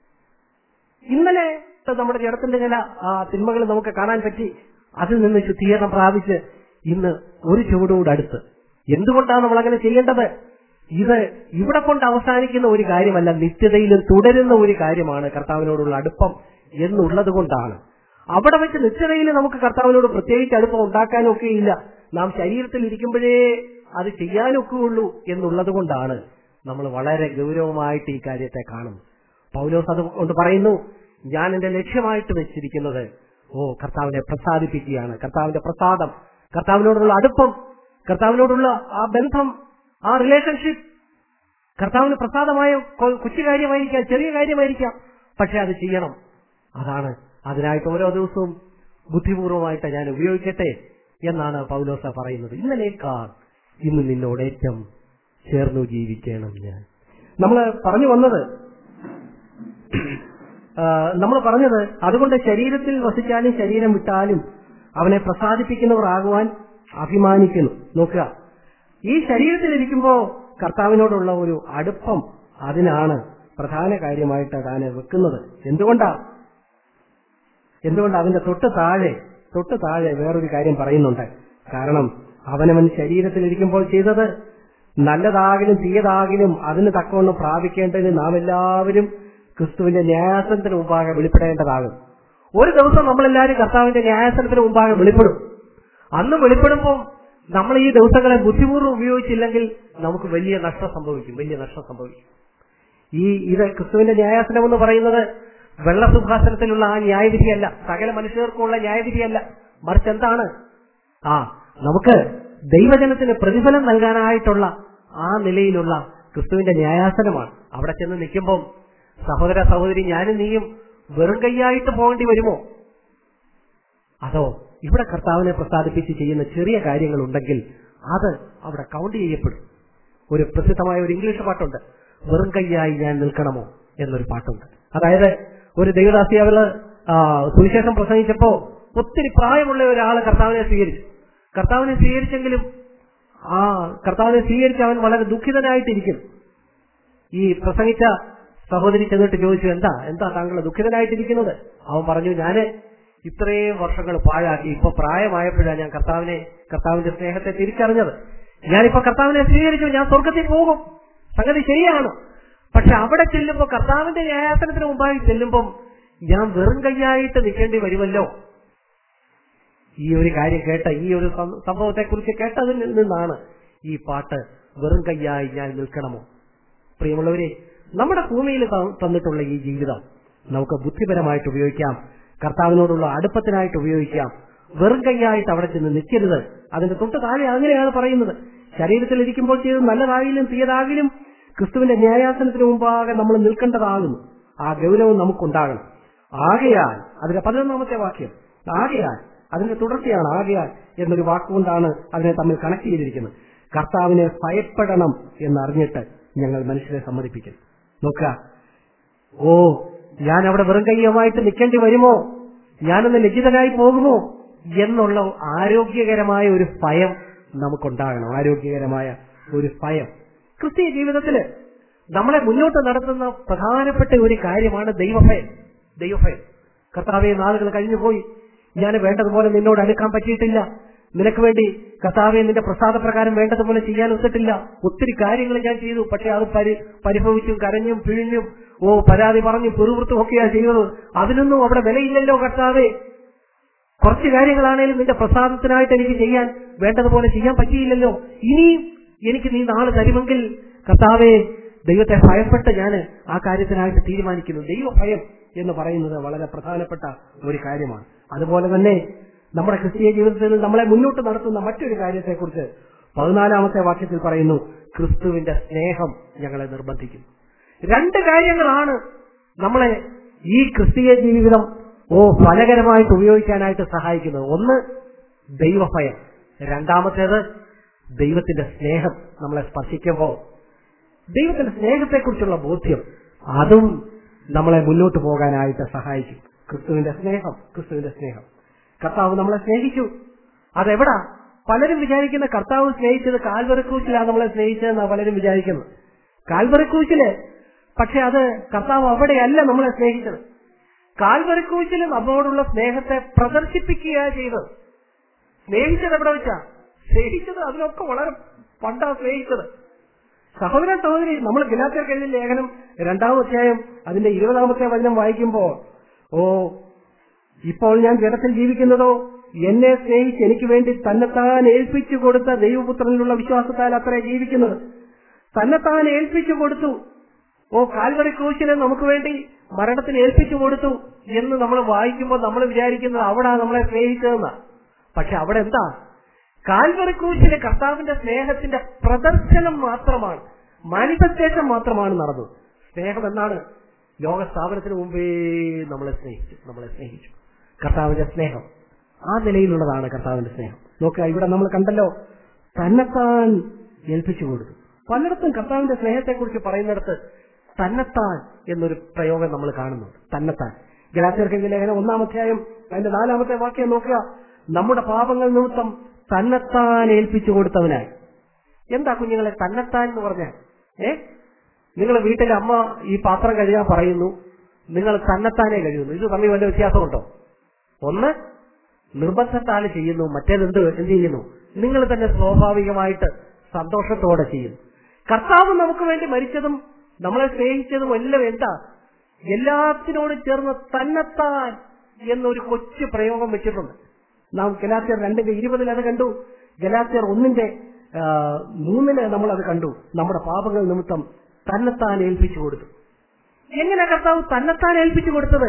Speaker 1: ഇന്നലെ നമ്മുടെ ജഡത്തിന്റെ ചില ആ തിന്മകൾ നമുക്ക് കാണാൻ പറ്റി അതിൽ നിന്ന് ശുദ്ധീകരണം പ്രാപിച്ച് ഇന്ന് ഒരു ചുവടുകൂടെ അടുത്ത് എന്തുകൊണ്ടാണ് നമ്മൾ അങ്ങനെ ചെയ്യേണ്ടത് ഇത് ഇവിടെ കൊണ്ട് അവസാനിക്കുന്ന ഒരു കാര്യമല്ല നിത്യതയിലും തുടരുന്ന ഒരു കാര്യമാണ് കർത്താവിനോടുള്ള അടുപ്പം എന്നുള്ളത് കൊണ്ടാണ് അവിടെ വെച്ച് നിത്യതയിൽ നമുക്ക് കർത്താവിനോട് പ്രത്യേകിച്ച് അടുപ്പം ഉണ്ടാക്കാനൊക്കെ ഇല്ല നാം ശരീരത്തിൽ ഇരിക്കുമ്പോഴേ അത് ചെയ്യാനൊക്കെ ഉള്ളൂ എന്നുള്ളത് കൊണ്ടാണ് നമ്മൾ വളരെ ഗൗരവമായിട്ട് ഈ കാര്യത്തെ കാണും പൗലോസ് അതുകൊണ്ട് പറയുന്നു ഞാൻ എന്റെ ലക്ഷ്യമായിട്ട് വെച്ചിരിക്കുന്നത് ഓ കർത്താവിനെ പ്രസാദിപ്പിക്കുകയാണ് കർത്താവിന്റെ പ്രസാദം കർത്താവിനോടുള്ള അടുപ്പം കർത്താവിനോടുള്ള ആ ബന്ധം ആ റിലേഷൻഷിപ്പ് കർത്താവിന് പ്രസാദമായ കൊ- കൊച്ചു കാര്യമായിരിക്കാം ചെറിയ കാര്യമായിരിക്കാം പക്ഷെ അത് ചെയ്യണം അതാണ് അതിനായിട്ട് ഓരോ ദിവസവും ബുദ്ധിപൂർവമായിട്ട് ഞാൻ ഉപയോഗിക്കട്ടെ എന്നാണ് പൗലോസ പറയുന്നത് ഇന്നലേക്കാൾ ഇന്ന് നിന്നോട് ഏറ്റവും ചേർന്നു ജീവിക്കണം ഞാൻ നമ്മൾ പറഞ്ഞു വന്നത് നമ്മൾ പറഞ്ഞത് അതുകൊണ്ട് ശരീരത്തിൽ വസിച്ചാലും ശരീരം വിട്ടാലും അവനെ പ്രസാദിപ്പിക്കുന്നവർ ആകുവാൻ അഭിമാനിക്കുന്നു നോക്കുക ഈ ശരീരത്തിൽ ഇരിക്കുമ്പോ കർത്താവിനോടുള്ള ഒരു അടുപ്പം അതിനാണ് പ്രധാന കാര്യമായിട്ട് താൻ വെക്കുന്നത് എന്തുകൊണ്ടാ എന്തുകൊണ്ട് അതിന്റെ തൊട്ട് താഴെ തൊട്ട് താഴെ വേറൊരു കാര്യം പറയുന്നുണ്ട് കാരണം അവനവൻ ശരീരത്തിലിരിക്കുമ്പോൾ ചെയ്തത് നല്ലതാകിലും തീയതാകിലും അതിന് തക്കവണ്ണം പ്രാപിക്കേണ്ടതിന് നാം എല്ലാവരും ക്രിസ്തുവിന്റെ ന്യായാസനത്തിന് മുമ്പാകെ വെളിപ്പെടേണ്ടതാകും ഒരു ദിവസം നമ്മളെല്ലാവരും കർത്താവിന്റെ ന്യായാസനത്തിന് മുമ്പാകെ വെളിപ്പെടും അന്ന് വെളിപ്പെടുമ്പോൾ നമ്മൾ ഈ ദിവസങ്ങളെ ബുദ്ധിപൂർവ്വം ഉപയോഗിച്ചില്ലെങ്കിൽ നമുക്ക് വലിയ നഷ്ടം സംഭവിക്കും വലിയ നഷ്ടം സംഭവിക്കും ഈ ഇത് ക്രിസ്തുവിന്റെ ന്യായാസനം എന്ന് പറയുന്നത് വെള്ളസുഖാസനത്തിലുള്ള ആ ന്യായവിധിയല്ല സകല മനുഷ്യർക്കുള്ള ന്യായവിധിയല്ല മറിച്ച് എന്താണ് ആ നമുക്ക് ദൈവജനത്തിന് പ്രതിഫലം നൽകാനായിട്ടുള്ള ആ നിലയിലുള്ള ക്രിസ്തുവിന്റെ ന്യായാസനമാണ് അവിടെ ചെന്ന് നിൽക്കുമ്പോൾ സഹോദര സഹോദരി ഞാനും നീയും വെറും കൈയായിട്ട് പോകേണ്ടി വരുമോ അതോ ഇവിടെ കർത്താവിനെ പ്രസാദിപ്പിച്ച് ചെയ്യുന്ന ചെറിയ കാര്യങ്ങളുണ്ടെങ്കിൽ അത് അവിടെ കൗണ്ട് ചെയ്യപ്പെടും ഒരു പ്രസിദ്ധമായ ഒരു ഇംഗ്ലീഷ് പാട്ടുണ്ട് വെറും കൈയായി ഞാൻ നിൽക്കണമോ എന്നൊരു പാട്ടുണ്ട് അതായത് ഒരു ദൈവദാസി അവള് ആ, സുവിശേഷം പ്രസംഗിച്ചപ്പോ ഒത്തിരി പ്രായമുള്ള ഒരാള് കർത്താവിനെ സ്വീകരിച്ചു കർത്താവിനെ സ്വീകരിച്ചെങ്കിലും ആ കർത്താവിനെ സ്വീകരിച്ച് അവൻ വളരെ ദുഃഖിതനായിട്ടിരിക്കും ഈ പ്രസംഗിച്ച സഹോദരി ചെന്നിട്ട് ചോദിച്ചു എന്താ എന്താ താങ്കൾ ദുഃഖിതനായിട്ടിരിക്കുന്നത് അവൻ പറഞ്ഞു ഞാന് ഇത്രയും വർഷങ്ങൾ പാഴാക്കി ഇപ്പൊ പ്രായമായപ്പോഴാണ് ഞാൻ കർത്താവിനെ കർത്താവിന്റെ സ്നേഹത്തെ തിരിച്ചറിഞ്ഞത് ഞാനിപ്പോ കർത്താവിനെ സ്വീകരിച്ചു ഞാൻ സ്വർഗത്തിൽ പോകും സംഗതി ശരിയാണ് പക്ഷെ അവിടെ ചെല്ലുമ്പോ കർത്താവിന്റെ ന്യായാസനത്തിന് മുമ്പായി ചെല്ലുമ്പം ഞാൻ വെറും കൈയായിട്ട് നിൽക്കേണ്ടി വരുമല്ലോ ഈ ഒരു കാര്യം കേട്ട ഈ ഒരു സംഭവത്തെ കുറിച്ച് കേട്ടതിൽ നിന്നാണ് ഈ പാട്ട് വെറും കൈയായി ഞാൻ നിൽക്കണമോ പ്രിയമുള്ളവരെ നമ്മുടെ ഭൂമിയിൽ ത- തന്നിട്ടുള്ള ഈ ജീവിതം നമുക്ക് ബുദ്ധിപരമായിട്ട് ഉപയോഗിക്കാം കർത്താവിനോടുള്ള അടുപ്പത്തിനായിട്ട് ഉപയോഗിക്കാം വെറും കൈയായിട്ട് അവിടെ ചെന്ന് നിൽക്കരുത് അതിന്റെ തൊട്ട് താഴെ അങ്ങനെയാണ് പറയുന്നത് ശരീരത്തിൽ ഇരിക്കുമ്പോൾ ചെയ്ത് നല്ലതാകിലും തീയതാകിലും ക്രിസ്തുവിന്റെ ന്യായാസനത്തിന് മുമ്പാകെ നമ്മൾ നിൽക്കേണ്ടതാകുന്നു ആ ഗൗരവം നമുക്കുണ്ടാകണം ആകയാൽ അതിന്റെ പതിനൊന്നാമത്തെ വാക്യം ആകയാൽ അതിന്റെ തുടർച്ചയാണ് ആകയാൽ എന്നൊരു വാക്കുകൊണ്ടാണ് അതിനെ തമ്മിൽ കണക്ട് ചെയ്തിരിക്കുന്നത് കർത്താവിനെ ഭയപ്പെടണം എന്നറിഞ്ഞിട്ട് ഞങ്ങൾ മനുഷ്യരെ സമ്മതിപ്പിക്കും നോക്കുക ഓ ഞാൻ അവിടെ വെറും കയ്യുമായിട്ട് നിൽക്കേണ്ടി വരുമോ ഞാനൊന്ന് ലജ്ജിതനായി പോകുമോ എന്നുള്ള ആരോഗ്യകരമായ ഒരു ഭയം നമുക്കുണ്ടാകണം ആരോഗ്യകരമായ ഒരു ഭയം ക്രിസ്തീയ ജീവിതത്തില് നമ്മളെ മുന്നോട്ട് നടത്തുന്ന പ്രധാനപ്പെട്ട ഒരു കാര്യമാണ് ദൈവഭയം ദൈവഭയം കർത്താവെ നാളുകൾ കഴിഞ്ഞു പോയി ഞാൻ വേണ്ടതുപോലെ നിന്നോട് അടുക്കാൻ പറ്റിയിട്ടില്ല നിനക്ക് വേണ്ടി കർത്താവെ നിന്റെ പ്രസാദപ്രകാരം വേണ്ടതുപോലെ ചെയ്യാൻ ഒത്തിട്ടില്ല ഒത്തിരി കാര്യങ്ങൾ ഞാൻ ചെയ്തു പക്ഷെ അത് പരി പരിഭവിച്ചും കരഞ്ഞും പിഴിഞ്ഞും ഓ പരാതി പറഞ്ഞും പിറുവൃത്തും ഒക്കെയാ ചെയ്തത് അതിനൊന്നും അവിടെ വിലയില്ലല്ലോ കർത്താവെ കുറച്ച് കാര്യങ്ങളാണേലും നിന്റെ പ്രസാദത്തിനായിട്ട് എനിക്ക് ചെയ്യാൻ വേണ്ടതുപോലെ ചെയ്യാൻ പറ്റിയില്ലല്ലോ ഇനിയും എനിക്ക് നീ നാളെ തരുമെങ്കിൽ കർത്താവെ ദൈവത്തെ ഭയപ്പെട്ട് ഞാൻ ആ കാര്യത്തിനായിട്ട് തീരുമാനിക്കുന്നു ദൈവഭയം എന്ന് പറയുന്നത് വളരെ പ്രധാനപ്പെട്ട ഒരു കാര്യമാണ് അതുപോലെ തന്നെ നമ്മുടെ ക്രിസ്തീയ ജീവിതത്തിൽ നമ്മളെ മുന്നോട്ട് നടത്തുന്ന മറ്റൊരു കാര്യത്തെക്കുറിച്ച് പതിനാലാമത്തെ വാക്യത്തിൽ പറയുന്നു ക്രിസ്തുവിന്റെ സ്നേഹം ഞങ്ങളെ നിർബന്ധിക്കുന്നു രണ്ട് കാര്യങ്ങളാണ് നമ്മളെ ഈ ക്രിസ്തീയ ജീവിതം ഓ ഫലകരമായിട്ട് ഉപയോഗിക്കാനായിട്ട് സഹായിക്കുന്നത് ഒന്ന് ദൈവഭയം രണ്ടാമത്തേത് ദൈവത്തിന്റെ സ്നേഹം നമ്മളെ സ്പർശിക്കുമ്പോൾ ദൈവത്തിന്റെ സ്നേഹത്തെക്കുറിച്ചുള്ള ബോധ്യം അതും നമ്മളെ മുന്നോട്ട് പോകാനായിട്ട് സഹായിക്കും ക്രിസ്തുവിന്റെ സ്നേഹം ക്രിസ്തുവിന്റെ സ്നേഹം കർത്താവ് നമ്മളെ സ്നേഹിച്ചു അതെവിടാ പലരും വിചാരിക്കുന്ന കർത്താവ് സ്നേഹിച്ചത് കാൽവറക്കൂച്ചിലാണ് നമ്മളെ സ്നേഹിച്ചതെന്നാണ് പലരും വിചാരിക്കുന്നത് കാൽവറക്കൂച്ചില് പക്ഷെ അത് കർത്താവ് അവിടെയല്ല നമ്മളെ സ്നേഹിച്ചത് കാൽവറക്കൂച്ചിൽ നമ്മോടുള്ള സ്നേഹത്തെ പ്രദർശിപ്പിക്കുകയാണ് ചെയ്തത് സ്നേഹിച്ചത് എവിടെ വെച്ചാ സ്നേഹിച്ചത് അതിനൊക്കെ വളരെ പണ്ടാ സ്നേഹിച്ചത് സഹോദര സഹോദരി നമ്മൾ ഗലാത്യർക്ക് എഴുതിയ ലേഖനം രണ്ടാം അധ്യായം അതിന്റെ ഇരുപതാമത്തെ വചനം വായിക്കുമ്പോൾ ഓ ഇപ്പോൾ ഞാൻ ജഡത്തിൽ ജീവിക്കുന്നതോ എന്നെ സ്നേഹിച്ച് എനിക്ക് വേണ്ടി തന്നെത്താൻ ഏൽപ്പിച്ചു കൊടുത്ത ദൈവപുത്രനിലുള്ള വിശ്വാസത്താൽ അത്രേ ജീവിക്കുന്നത് തന്നെത്താൻ ഏൽപ്പിച്ചു കൊടുത്തു ഓ കാൽവറി ക്രൂശിനെ നമുക്ക് വേണ്ടി മരണത്തിന് ഏൽപ്പിച്ചു കൊടുത്തു എന്ന് നമ്മൾ വായിക്കുമ്പോൾ നമ്മൾ വിചാരിക്കുന്നത് അവിടെ നമ്മളെ സ്നേഹിച്ചതെന്നാ പക്ഷെ അവിടെ എന്താ കാൽവറി ക്രൂശിലെ കർത്താവിന്റെ സ്നേഹത്തിന്റെ പ്രദർശനം മാത്രമാണ് മാനിഫെസ്റ്റേഷൻ മാത്രമാണ് നടന്നത് സ്നേഹം എന്നാണ് ലോക സ്ഥാപനത്തിന് മുമ്പേ നമ്മളെ സ്നേഹിച്ചു നമ്മളെ സ്നേഹിച്ചു കർത്താവിന്റെ സ്നേഹം ആ നിലയിലുള്ളതാണ് കർത്താവിന്റെ സ്നേഹം നോക്കുക ഇവിടെ നമ്മൾ കണ്ടല്ലോ തന്നെത്താൻ ഏൽപ്പിച്ചു കൊടുത്തു പലയിടത്തും കർത്താവിന്റെ സ്നേഹത്തെക്കുറിച്ച് പറയുന്നിടത്ത് തന്നെത്താൻ എന്നൊരു പ്രയോഗം നമ്മൾ കാണുന്നുണ്ട് തന്നെത്താൻ ഗലാത്യർക്കെങ്കിൽ ലേഖനം ഒന്നാമധ്യായം അതിന്റെ നാലാമത്തെ വാക്യം നോക്കുക നമ്മുടെ പാപങ്ങൾ നിമിത്തം തന്നെത്താൻ ഏൽപ്പിച്ചു കൊടുത്തവനായി എന്താ കുഞ്ഞുങ്ങളെ തന്നെത്താൻ എന്ന് പറഞ്ഞാൽ ഏ നിങ്ങൾ വീട്ടിലെ അമ്മ ഈ പാത്രം കഴുകാൻ പറയുന്നു നിങ്ങൾ തന്നെത്താനെ കഴിയുന്നു ഇത് തമ്മിൽ വല്ല വ്യത്യാസമുണ്ടോ ഒന്ന് നിർബന്ധത്താൽ ചെയ്യുന്നു മറ്റേതെന്ത് എന്ത് ചെയ്യുന്നു നിങ്ങൾ തന്നെ സ്വാഭാവികമായിട്ട് സന്തോഷത്തോടെ ചെയ്യുന്നു കർത്താവ് നമുക്ക് വേണ്ടി മരിച്ചതും നമ്മളെ സ്നേഹിച്ചതും എല്ലാം എന്താ എല്ലാത്തിനോടും ചേർന്ന് തന്നെത്താൻ എന്നൊരു കൊച്ചു പ്രയോഗം വെച്ചിട്ടുണ്ട് നാം ഗലാത്തിയർ രണ്ടിന്റെ ഇരുപതിൽ അത് കണ്ടു ഗലാത്തിയർ ഒന്നിന്റെ ആ, മൂന്നിന് നമ്മൾ അത് കണ്ടു നമ്മുടെ പാപങ്ങൾ നിമിത്തം തന്നെത്താൻ ഏൽപ്പിച്ചു കൊടുത്തു എങ്ങനെ കർത്താവ് തന്നെത്താൻ ഏൽപ്പിച്ചു കൊടുത്തത്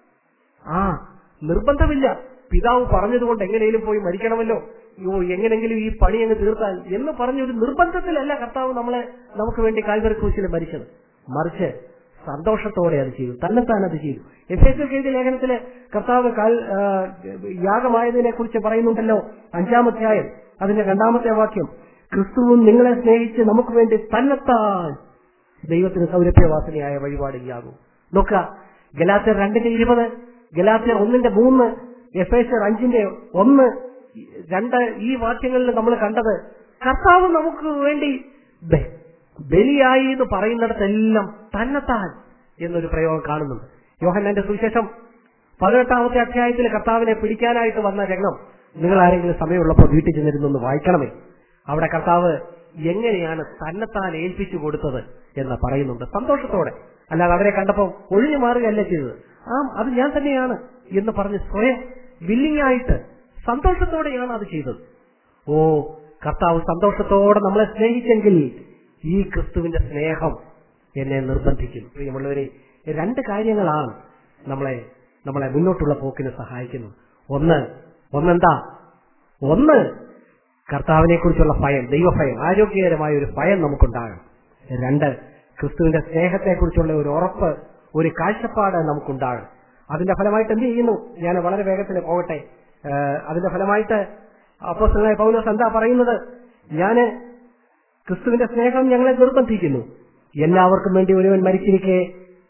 Speaker 1: ആ നിർബന്ധമില്ല പിതാവ് പറഞ്ഞതുകൊണ്ട് എങ്ങനെയും പോയി മരിക്കണമല്ലോ യോ എങ്ങനെങ്കിലും ഈ പണി അങ്ങ് തീർത്താൽ എന്ന് പറഞ്ഞ ഒരു നിർബന്ധത്തിലല്ല കർത്താവ് നമ്മളെ നമുക്ക് വേണ്ടി കാൽവറി ക്രൂശിൽ മരിച്ചത് മറിച്ച് സന്തോഷത്തോടെ അത് ചെയ്തു തന്നെത്താൻ അത് ചെയ്തു എഫ് എസ് എഴുതിയ ലേഖനത്തില് കർത്താവ് കാൽ ആ, യാഗമായതിനെ കുറിച്ച് പറയുന്നുണ്ടല്ലോ അഞ്ചാമധ്യായം അതിന്റെ രണ്ടാമത്തെ വാക്യം ക്രിസ്തുവും നിങ്ങളെ സ്നേഹിച്ച് നമുക്ക് വേണ്ടി തന്നെത്താൻ ദൈവത്തിന് സൗരഭ്യവാസനയായ വഴിപാട് യാകും നോക്കുക ഗലാത്യർ രണ്ടിന്റെ ഇരുപത് ഗലാത്യർ ഒന്നിന്റെ മൂന്ന് എഫ് എസ് അഞ്ചിന്റെ ഒന്ന് രണ്ട് ഈ വാക്യങ്ങളിൽ നമ്മൾ കണ്ടത് കർത്താവ് നമുക്ക് വേണ്ടി ബ- ബലിയായി എന്ന് പറയുന്നിടത്തെല്ലാം തന്നെത്താൻ എന്നൊരു പ്രയോഗം കാണുന്നുണ്ട് യോഹന്നാന്റെ സുവിശേഷം പതിനെട്ടാമത്തെ അധ്യായത്തിൽ കർത്താവിനെ പിടിക്കാനായിട്ട് വന്ന രംഗം നിങ്ങൾ ആരെങ്കിലും സമയമുള്ളപ്പോൾ വീട്ടിൽ ചെന്നിരുന്നൊന്ന് വായിക്കണമേ അവിടെ കർത്താവ് എങ്ങനെയാണ് തന്നെത്താൻ ഏൽപ്പിച്ചു കൊടുത്തത് എന്ന് പറയുന്നുണ്ട് സന്തോഷത്തോടെ അല്ലാതെ അവരെ കണ്ടപ്പോൾ ഒഴിഞ്ഞു മാറുകയല്ല ചെയ്തത് ആ അത് ഞാൻ തന്നെയാണ് എന്ന് പറഞ്ഞ് സ്വയം വില്ലിംഗ് ആയിട്ട് സന്തോഷത്തോടെയാണ് അത് ചെയ്തത് ഓ കർത്താവ് സന്തോഷത്തോടെ നമ്മളെ സ്നേഹിച്ചെങ്കിൽ ഈ ക്രിസ്തുവിന്റെ സ്നേഹം എന്നെ നിർബന്ധിക്കും പ്രിയമുള്ളവരെ രണ്ട് കാര്യങ്ങളാണ് നമ്മളെ നമ്മളെ മുന്നോട്ടുള്ള പോക്കിന് സഹായിക്കുന്നത് ഒന്ന് ഒന്നെന്താ ഒന്ന് കർത്താവിനെ കുറിച്ചുള്ള ഭയം ദൈവഭയം ആരോഗ്യകരമായ ഒരു ഭയം നമുക്കുണ്ടാകണം രണ്ട് ക്രിസ്തുവിന്റെ സ്നേഹത്തെക്കുറിച്ചുള്ള ഒരു ഉറപ്പ് ഒരു കാഴ്ചപ്പാട് നമുക്കുണ്ടാകണം അതിന്റെ ഫലമായിട്ട് എന്ത് ചെയ്യുന്നു ഞാൻ വളരെ വേഗത്തിൽ പോകട്ടെ ഏഹ് അതിന്റെ ഫലമായിട്ട് അപ്പോസ്തലനായ പൗലോസ് എന്താ പറയുന്നത് ഞാന് ക്രിസ്തുവിന്റെ സ്നേഹം ഞങ്ങളെ നിർബന്ധിക്കുന്നു എല്ലാവർക്കും വേണ്ടി ഒരുവൻ മരിച്ചിരിക്കെ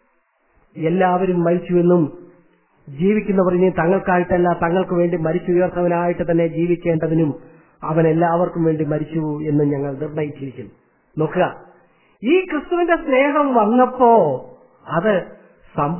Speaker 1: എല്ലാവരും മരിച്ചുവെന്നും ജീവിക്കുന്നവർ ഇനി തങ്ങൾക്കായിട്ടല്ല തങ്ങൾക്ക് വേണ്ടി മരിച്ചുയർത്തവനായിട്ട് തന്നെ ജീവിക്കേണ്ടതിനും അവൻ എല്ലാവർക്കും വേണ്ടി മരിച്ചു എന്ന് ഞങ്ങൾ നിർണയിച്ചിരിക്കുന്നു നോക്കുക ഈ ക്രിസ്തുവിന്റെ സ്നേഹം വന്നപ്പോ അത്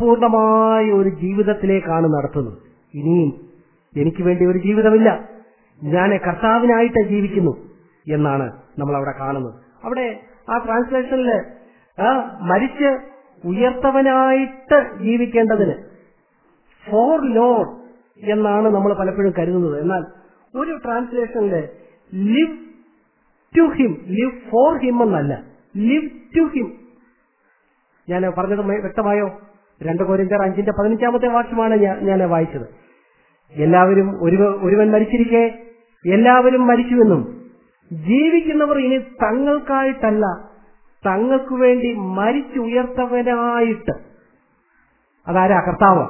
Speaker 1: സമ്പൂർണമായ ഒരു ജീവിതത്തിലേക്കാണ് നടത്തുന്നത് ഇനിയും എനിക്ക് വേണ്ടി ഒരു ജീവിതമില്ല ഞാൻ കർത്താവിനായിട്ട് ജീവിക്കുന്നു എന്നാണ് നമ്മൾ അവിടെ കാണുന്നത് അവിടെ ആ ട്രാൻസ്ലേഷനിൽ മരിച്ച് ഉയർത്തവനായിട്ട് ജീവിക്കേണ്ടതിന് ഫോർ ലോഡ് എന്നാണ് നമ്മൾ പലപ്പോഴും കരുതുന്നത് എന്നാൽ ഒരു ട്രാൻസ്ലേഷനില് live to him live for him എന്നല്ല ലിവ് ടു ഹിം ഞാൻ പറഞ്ഞത് മേ- വ്യക്തമായോ രണ്ട് കോരിന്തർ അഞ്ചിന്റെ പതിനഞ്ചാമത്തെ വാക്യമാണ് ഞാൻ- ഞാൻ വായിച്ചത് എല്ലാവരും ഒരു ഒരുവൻ മരിച്ചിരിക്കെ എല്ലാവരും മരിച്ചുവെന്നും ജീവിക്കുന്നവർ ഇനി തങ്ങൾക്കായിട്ടല്ല തങ്ങൾക്ക് വേണ്ടി മരിച്ചുയർത്തവനായിട്ട് അതാരാ കർത്താവ്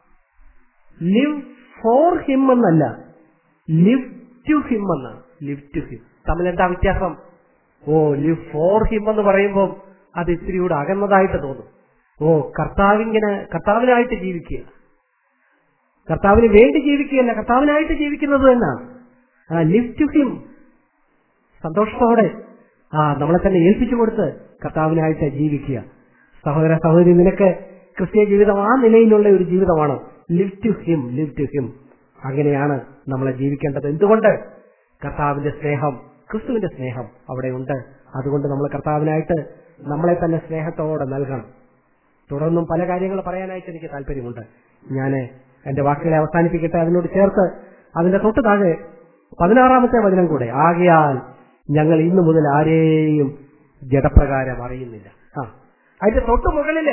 Speaker 1: ലിവ് ഫോർ ഹിം എന്നല്ല ലിവ് ടു ഹിം എന്നാണ് ലിവ് ടു ഹിം തമ്മിൽ എന്താ വ്യത്യാസം ഓ ലിവ് ഫോർ ഹിം എന്ന് പറയുമ്പോൾ അത് ഇത്തിരി കൂടെ അകന്നതായിട്ട് തോന്നും ഓ കർത്താവിങ്ങനെ കർത്താവിനായിട്ട് ജീവിക്കുക കർത്താവിന് വേണ്ടി ജീവിക്കുകയല്ല കർത്താവിനായിട്ട് ജീവിക്കുന്നത് എന്നാണ് ആ ലിവ് ടു ഹിം സന്തോഷത്തോടെ ആ നമ്മളെ തന്നെ ഏൽപ്പിച്ചു കൊടുത്ത് കർത്താവിനായിട്ട് ജീവിക്കുക സഹോദര സഹോദരി നിനക്ക് ക്രിസ്തീയ ജീവിതം ആ നിലയിലുള്ള ഒരു ജീവിതമാണ് live to him live to him അങ്ങനെയാണ് നമ്മളെ ജീവിക്കേണ്ടത് എന്തുകൊണ്ട് കർത്താവിന്റെ സ്നേഹം ക്രിസ്തുവിന്റെ സ്നേഹം അവിടെ ഉണ്ട് അതുകൊണ്ട് നമ്മൾ കർത്താവിനായിട്ട് നമ്മളെ തന്നെ സ്നേഹത്തോടെ നൽകണം തുടർന്നും പല കാര്യങ്ങൾ പറയാനായിട്ട് എനിക്ക് താല്പര്യമുണ്ട് ഞാൻ എന്റെ വാക്കുകളെ അവസാനിപ്പിക്കട്ടെ അതിനോട് ചേർത്ത് അതിന്റെ തൊട്ട് താഴെ പതിനാറാമത്തെ വചനം കൂടെ ആകയാൽ ഞങ്ങൾ ഇന്നു മുതൽ ആരെയും ജഡപ്രകാരം അറിയുന്നില്ല ആ അതിന്റെ തൊട്ട് മുകളില്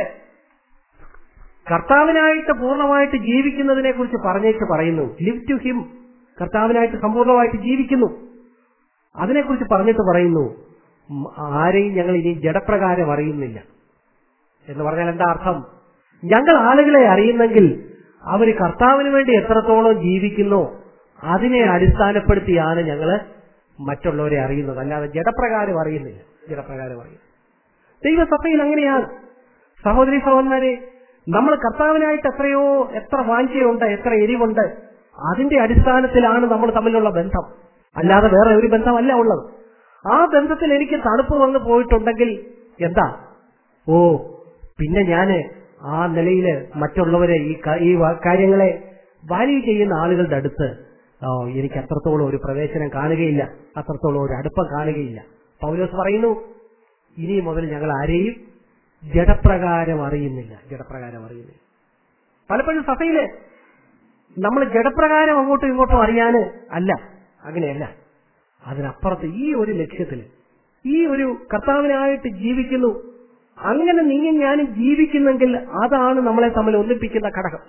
Speaker 1: കർത്താവിനായിട്ട് പൂർണ്ണമായിട്ട് ജീവിക്കുന്നതിനെ കുറിച്ച് പറഞ്ഞേക്ക് പറയുന്നു ലിവ് ടു ഹിം കർത്താവിനായിട്ട് സമ്പൂർണ്ണമായിട്ട് ജീവിക്കുന്നു അതിനെക്കുറിച്ച് പറഞ്ഞിട്ട് പറയുന്നു ഉം, ആരെയും ഞങ്ങൾ ഇനി ജഡപ്രകാരം അറിയുന്നില്ല എന്ന് പറഞ്ഞാൽ എന്താ അർത്ഥം ഞങ്ങൾ ആളുകളെ അറിയുന്നെങ്കിൽ അവർ കർത്താവിന് വേണ്ടി എത്രത്തോളം ജീവിക്കുന്നോ അതിനെ അടിസ്ഥാനപ്പെടുത്തിയാണ് ഞങ്ങൾ മറ്റുള്ളവരെ അറിയുന്നത് അല്ലാതെ ജഡപ്രകാരം അറിയുന്നില്ല ജഡപ്രകാരം അറിയുന്നു ദൈവസഭയിൽ അങ്ങനെയാണ് സഹോദരി സഹോദരന്മാരെ നമ്മൾ കർത്താവിനായിട്ട് എത്രയോ എത്ര വാഞ്ചയുണ്ട് എത്ര എരിവുണ്ട് അതിന്റെ അടിസ്ഥാനത്തിലാണ് നമ്മൾ തമ്മിലുള്ള ബന്ധം അല്ലാതെ വേറെ ഒരു ബന്ധമല്ല ഉള്ളത് ആ ബന്ധത്തിൽ എനിക്ക് തണുപ്പ് വന്ന് പോയിട്ടുണ്ടെങ്കിൽ എന്താ ഓ പിന്നെ ഞാന് ആ നിലയില് മറ്റുള്ളവരെ ഈ ക- ഈ വ- കാര്യങ്ങളെ വാല്യൂ ചെയ്യുന്ന ആളുകളുടെ അടുത്ത് ഓ എനിക്ക് അത്രത്തോളം ഒരു പ്രവേശനം കാണുകയില്ല അത്രത്തോളം ഒരു അടുപ്പം കാണുകയില്ല പൗലോസ് പറയുന്നു ഇനി മുതൽ ഞങ്ങൾ ആരെയും ജഡപ്രകാരം അറിയുന്നില്ല ജഡപ്രകാരം അറിയുന്നില്ല പലപ്പോഴും സഭയില് നമ്മൾ ജഡപ്രകാരം അങ്ങോട്ടും ഇങ്ങോട്ടും അറിയാന് അല്ല അങ്ങനെയല്ല അതിനപ്പുറത്ത് ഈ ഒരു ലക്ഷ്യത്തിൽ ഈ ഒരു കർത്താവിനായിട്ട് ജീവിക്കുന്നു അങ്ങനെ നീയും ഞാനും ജീവിക്കുന്നെങ്കിൽ അതാണ് നമ്മളെ തമ്മിൽ ഒന്നിപ്പിക്കുന്ന ഘടകം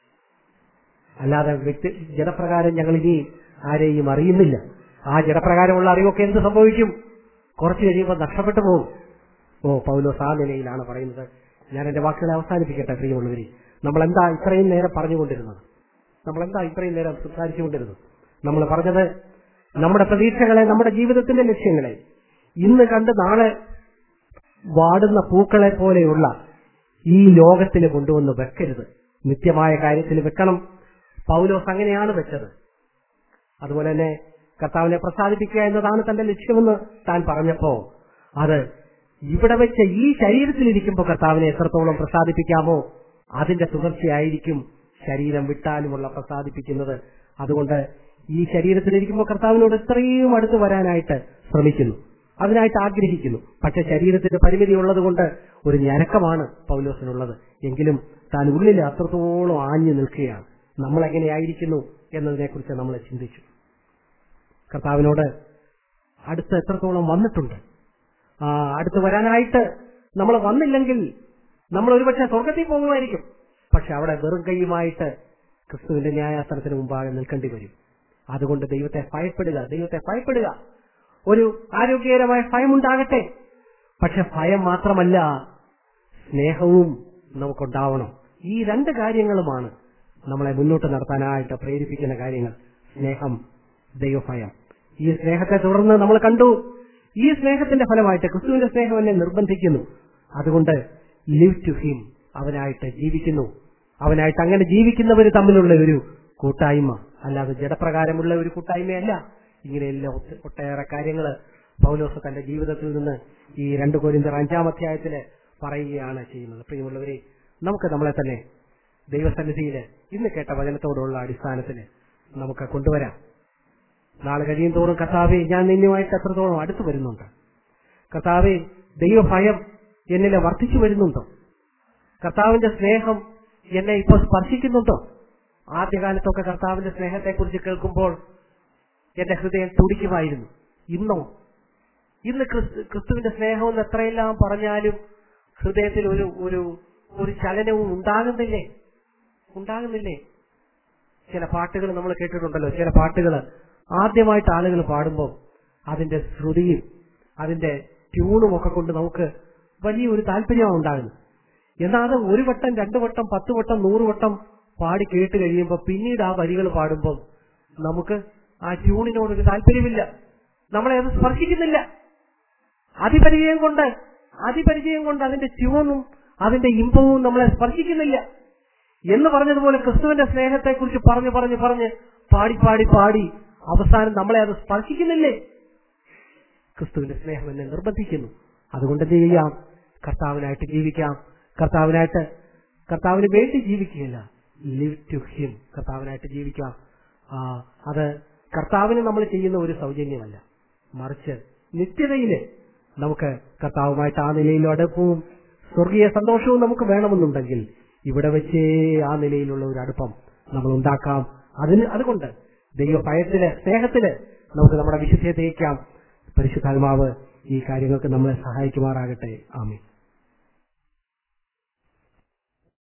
Speaker 1: അല്ലാതെ വ്യക്തി ജഡപ്രകാരം ഞങ്ങൾ ഇനി ആരെയും അറിയുന്നില്ല ആ ജഡപ്രകാരമുള്ള അറിവൊക്കെ എന്ത് സംഭവിക്കും കുറച്ചു കഴിയുമ്പോൾ നഷ്ടപ്പെട്ടു പോകും ഓ പൗലോസ് ആ നിലയിലാണ് പറയുന്നത് ഞാൻ എന്റെ വാക്കുകളെ അവസാനിപ്പിക്കട്ടെ പ്രിയമുള്ളവരെ നമ്മൾ എന്താ ഇത്രയും നേരം പറഞ്ഞുകൊണ്ടിരുന്നത് നമ്മൾ എന്താ ഇത്രയും നേരം സംസാരിച്ചുകൊണ്ടിരുന്നത് നമ്മൾ പറഞ്ഞത് നമ്മുടെ പ്രതീക്ഷകളെ നമ്മുടെ ജീവിതത്തിന്റെ ലക്ഷ്യങ്ങളെ ഇന്ന് കണ്ട് നാളെ വാടുന്ന പൂക്കളെ പോലെയുള്ള ഈ ലോകത്തിൽ കൊണ്ടുവന്ന് വെക്കരുത് നിത്യമായ കാര്യത്തിൽ വെക്കണം പൗലോസ് അങ്ങനെയാണ് വെച്ചത് അതുപോലെ തന്നെ കർത്താവിനെ പ്രസാദിപ്പിക്കുക എന്നതാണ് തന്റെ ലക്ഷ്യമെന്ന് താൻ പറഞ്ഞപ്പോ അത് ഇവിടെ വെച്ച് ഈ ശരീരത്തിലിരിക്കുമ്പോൾ കർത്താവിനെ എത്രത്തോളം പ്രസാദിപ്പിക്കാമോ അതിന്റെ തുടർച്ചയായിരിക്കും ശരീരം വിട്ടാലുമുള്ള പ്രസാദിപ്പിക്കുന്നത് അതുകൊണ്ട് ഈ ശരീരത്തിലിരിക്കുമ്പോൾ കർത്താവിനോട് എത്രയും അടുത്ത് വരാനായിട്ട് ശ്രമിക്കുന്നു അതിനായിട്ട് ആഗ്രഹിക്കുന്നു പക്ഷെ ശരീരത്തിന്റെ പരിമിതി ഉള്ളതുകൊണ്ട് ഒരു ഞരക്കമാണ് പൗലോസിനുള്ളത് എങ്കിലും താൻ ഉള്ളിൽ അത്രത്തോളം ആഞ്ഞു നിൽക്കുകയാണ് നമ്മൾ എങ്ങനെയായിരിക്കുന്നു എന്നതിനെക്കുറിച്ച് നമ്മൾ ചിന്തിച്ചു കർത്താവിനോട് അടുത്ത് എത്രത്തോളം വന്നിട്ടുണ്ട് ആ അടുത്ത് വരാനായിട്ട് നമ്മൾ വന്നില്ലെങ്കിൽ നമ്മൾ ഒരുപക്ഷെ സ്വർഗത്തിൽ പോകുമായിരിക്കും പക്ഷെ അവിടെ വെറും കൈയുമായിട്ട് ക്രിസ്തുവിന്റെ ന്യായാസനത്തിന് മുമ്പാകെ നിൽക്കേണ്ടി വരും അതുകൊണ്ട് ദൈവത്തെ ഭയപ്പെടുക ദൈവത്തെ ഭയപ്പെടുക ഒരു ആരോഗ്യകരമായ ഭയമുണ്ടാകട്ടെ പക്ഷെ ഭയം മാത്രമല്ല സ്നേഹവും നമുക്കുണ്ടാവണം ഈ രണ്ട് കാര്യങ്ങളുമാണ് നമ്മളെ മുന്നോട്ട് നടത്താനായിട്ട് പ്രേരിപ്പിക്കുന്ന കാര്യങ്ങൾ സ്നേഹം ദൈവഭയം ഈ സ്നേഹത്തെ തുടർന്ന് നമ്മൾ കണ്ടു ഈ സ്നേഹത്തിന്റെ ഫലമായിട്ട് ക്രിസ്തുവിന്റെ സ്നേഹം എന്നെ നിർബന്ധിക്കുന്നു അതുകൊണ്ട് ലിവ് ടു ഹിം അവനായിട്ട് ജീവിക്കുന്നു അവനായിട്ട് അങ്ങനെ ജീവിക്കുന്നവർ തമ്മിലുള്ള ഒരു കൂട്ടായ്മ അല്ലാതെ ജഡപ്രകാരമുള്ള ഒരു കൂട്ടായ്മയല്ല ഇങ്ങനെയെല്ലാം ഒത്ത- ഒട്ടേറെ കാര്യങ്ങൾ പൗലോസ് തന്റെ ജീവിതത്തിൽ നിന്ന് ഈ രണ്ട് കോരിന്തർ അഞ്ചാം അധ്യായത്തില് പറയുകയാണ് ചെയ്യുന്നത് പ്രിയമുള്ളവരെ നമുക്ക് നമ്മളെ തന്നെ ദൈവസന്നിധിയിൽ ഇന്ന് കേട്ട വചനത്തോടുള്ള അടിസ്ഥാനത്തിൽ നമുക്ക് കൊണ്ടുവരാം നാളെ കഴിയും തോറും കർത്താവെ ഞാൻ നിന്നുമായിട്ട് എത്രത്തോളം അടുത്തു വരുന്നുണ്ട് കർത്താവെ ദൈവഭയം എന്നിലെ വർദ്ധിച്ചു വരുന്നുണ്ടോ കർത്താവിന്റെ സ്നേഹം എന്നെ ഇപ്പോൾ സ്പർശിക്കുന്നുണ്ടോ ആദ്യകാലത്തൊക്കെ കർത്താവിന്റെ സ്നേഹത്തെക്കുറിച്ച് കേൾക്കുമ്പോൾ എന്റെ ഹൃദയം തുടിക്കുമായിരുന്നു ഇന്നോ ഇന്ന് ക്രിസ്തു ക്രിസ്തുവിന്റെ സ്നേഹം എന്ന് എത്രയെല്ലാം പറഞ്ഞാലും ഹൃദയത്തിൽ ഒരു ഒരു ഒരു ചലനവും ഉണ്ടാകുന്നില്ലേ ഉണ്ടാകുന്നില്ലേ ചില പാട്ടുകൾ നമ്മൾ കേട്ടിട്ടുണ്ടല്ലോ ചില പാട്ടുകൾ ആദ്യമായിട്ട് ആളുകൾ പാടുമ്പോൾ അതിന്റെ ശ്രുതിയും അതിന്റെ ട്യൂണും ഒക്കെ കൊണ്ട് നമുക്ക് വലിയൊരു താല്പര്യമാണ് ഉണ്ടാകുന്നത് എന്നാൽ അത് ഒരു വട്ടം രണ്ടു വട്ടം പത്ത് വട്ടം നൂറ് വട്ടം പാടി കേട്ട് കഴിയുമ്പോൾ പിന്നീട് ആ വരികൾ പാടുമ്പോൾ നമുക്ക് ആ ട്യൂണിനോടൊരു താല്പര്യമില്ല നമ്മളെ അത് സ്പർശിക്കുന്നില്ല അതിപരിചയം കൊണ്ട് അതിപരിചയം കൊണ്ട് അതിന്റെ ട്യൂണും അതിന്റെ ഇമ്പവും നമ്മളെ സ്പർശിക്കുന്നില്ല എന്ന് പറഞ്ഞതുപോലെ ക്രിസ്തുവിന്റെ സ്നേഹത്തെക്കുറിച്ച് പറഞ്ഞു പറഞ്ഞു പറഞ്ഞ് പാടി പാടി പാടി അവസാനം നമ്മളെ അത് സ്പർശിക്കുന്നില്ലേ ക്രിസ്തുവിന്റെ സ്നേഹം എന്നെ നിർബന്ധിക്കുന്നു അതുകൊണ്ട് എന്ത് ചെയ്യാം കർത്താവിനായിട്ട് ജീവിക്കാം കർത്താവിനായിട്ട് കർത്താവിന് വേണ്ടി ജീവിക്കുകയില്ല ലിവ് ടു ഹിം കർത്താവിനായിട്ട് ജീവിക്കാം ആ, അത് കർത്താവിന് നമ്മൾ ചെയ്യുന്ന ഒരു സൗജന്യമല്ല മറിച്ച് നിത്യതയില് നമുക്ക് കർത്താവുമായിട്ട് ആ നിലയിൽ അടുപ്പവും സ്വർഗീയ സന്തോഷവും നമുക്ക് വേണമെന്നുണ്ടെങ്കിൽ ഇവിടെ വെച്ചേ ആ നിലയിലുള്ള ഒരു അടുപ്പം നമ്മൾ ഉണ്ടാക്കാം അതിന് അതുകൊണ്ട് ദൈവ ഭയത്തില് സ്നേഹത്തില് നമുക്ക് നമ്മുടെ വിശുദ്ധയെ തേക്കാം പരിശുദ്ധാത്മാവ് ഈ കാര്യങ്ങൾക്ക് നമ്മളെ സഹായിക്കുമാറാകട്ടെ ആമേ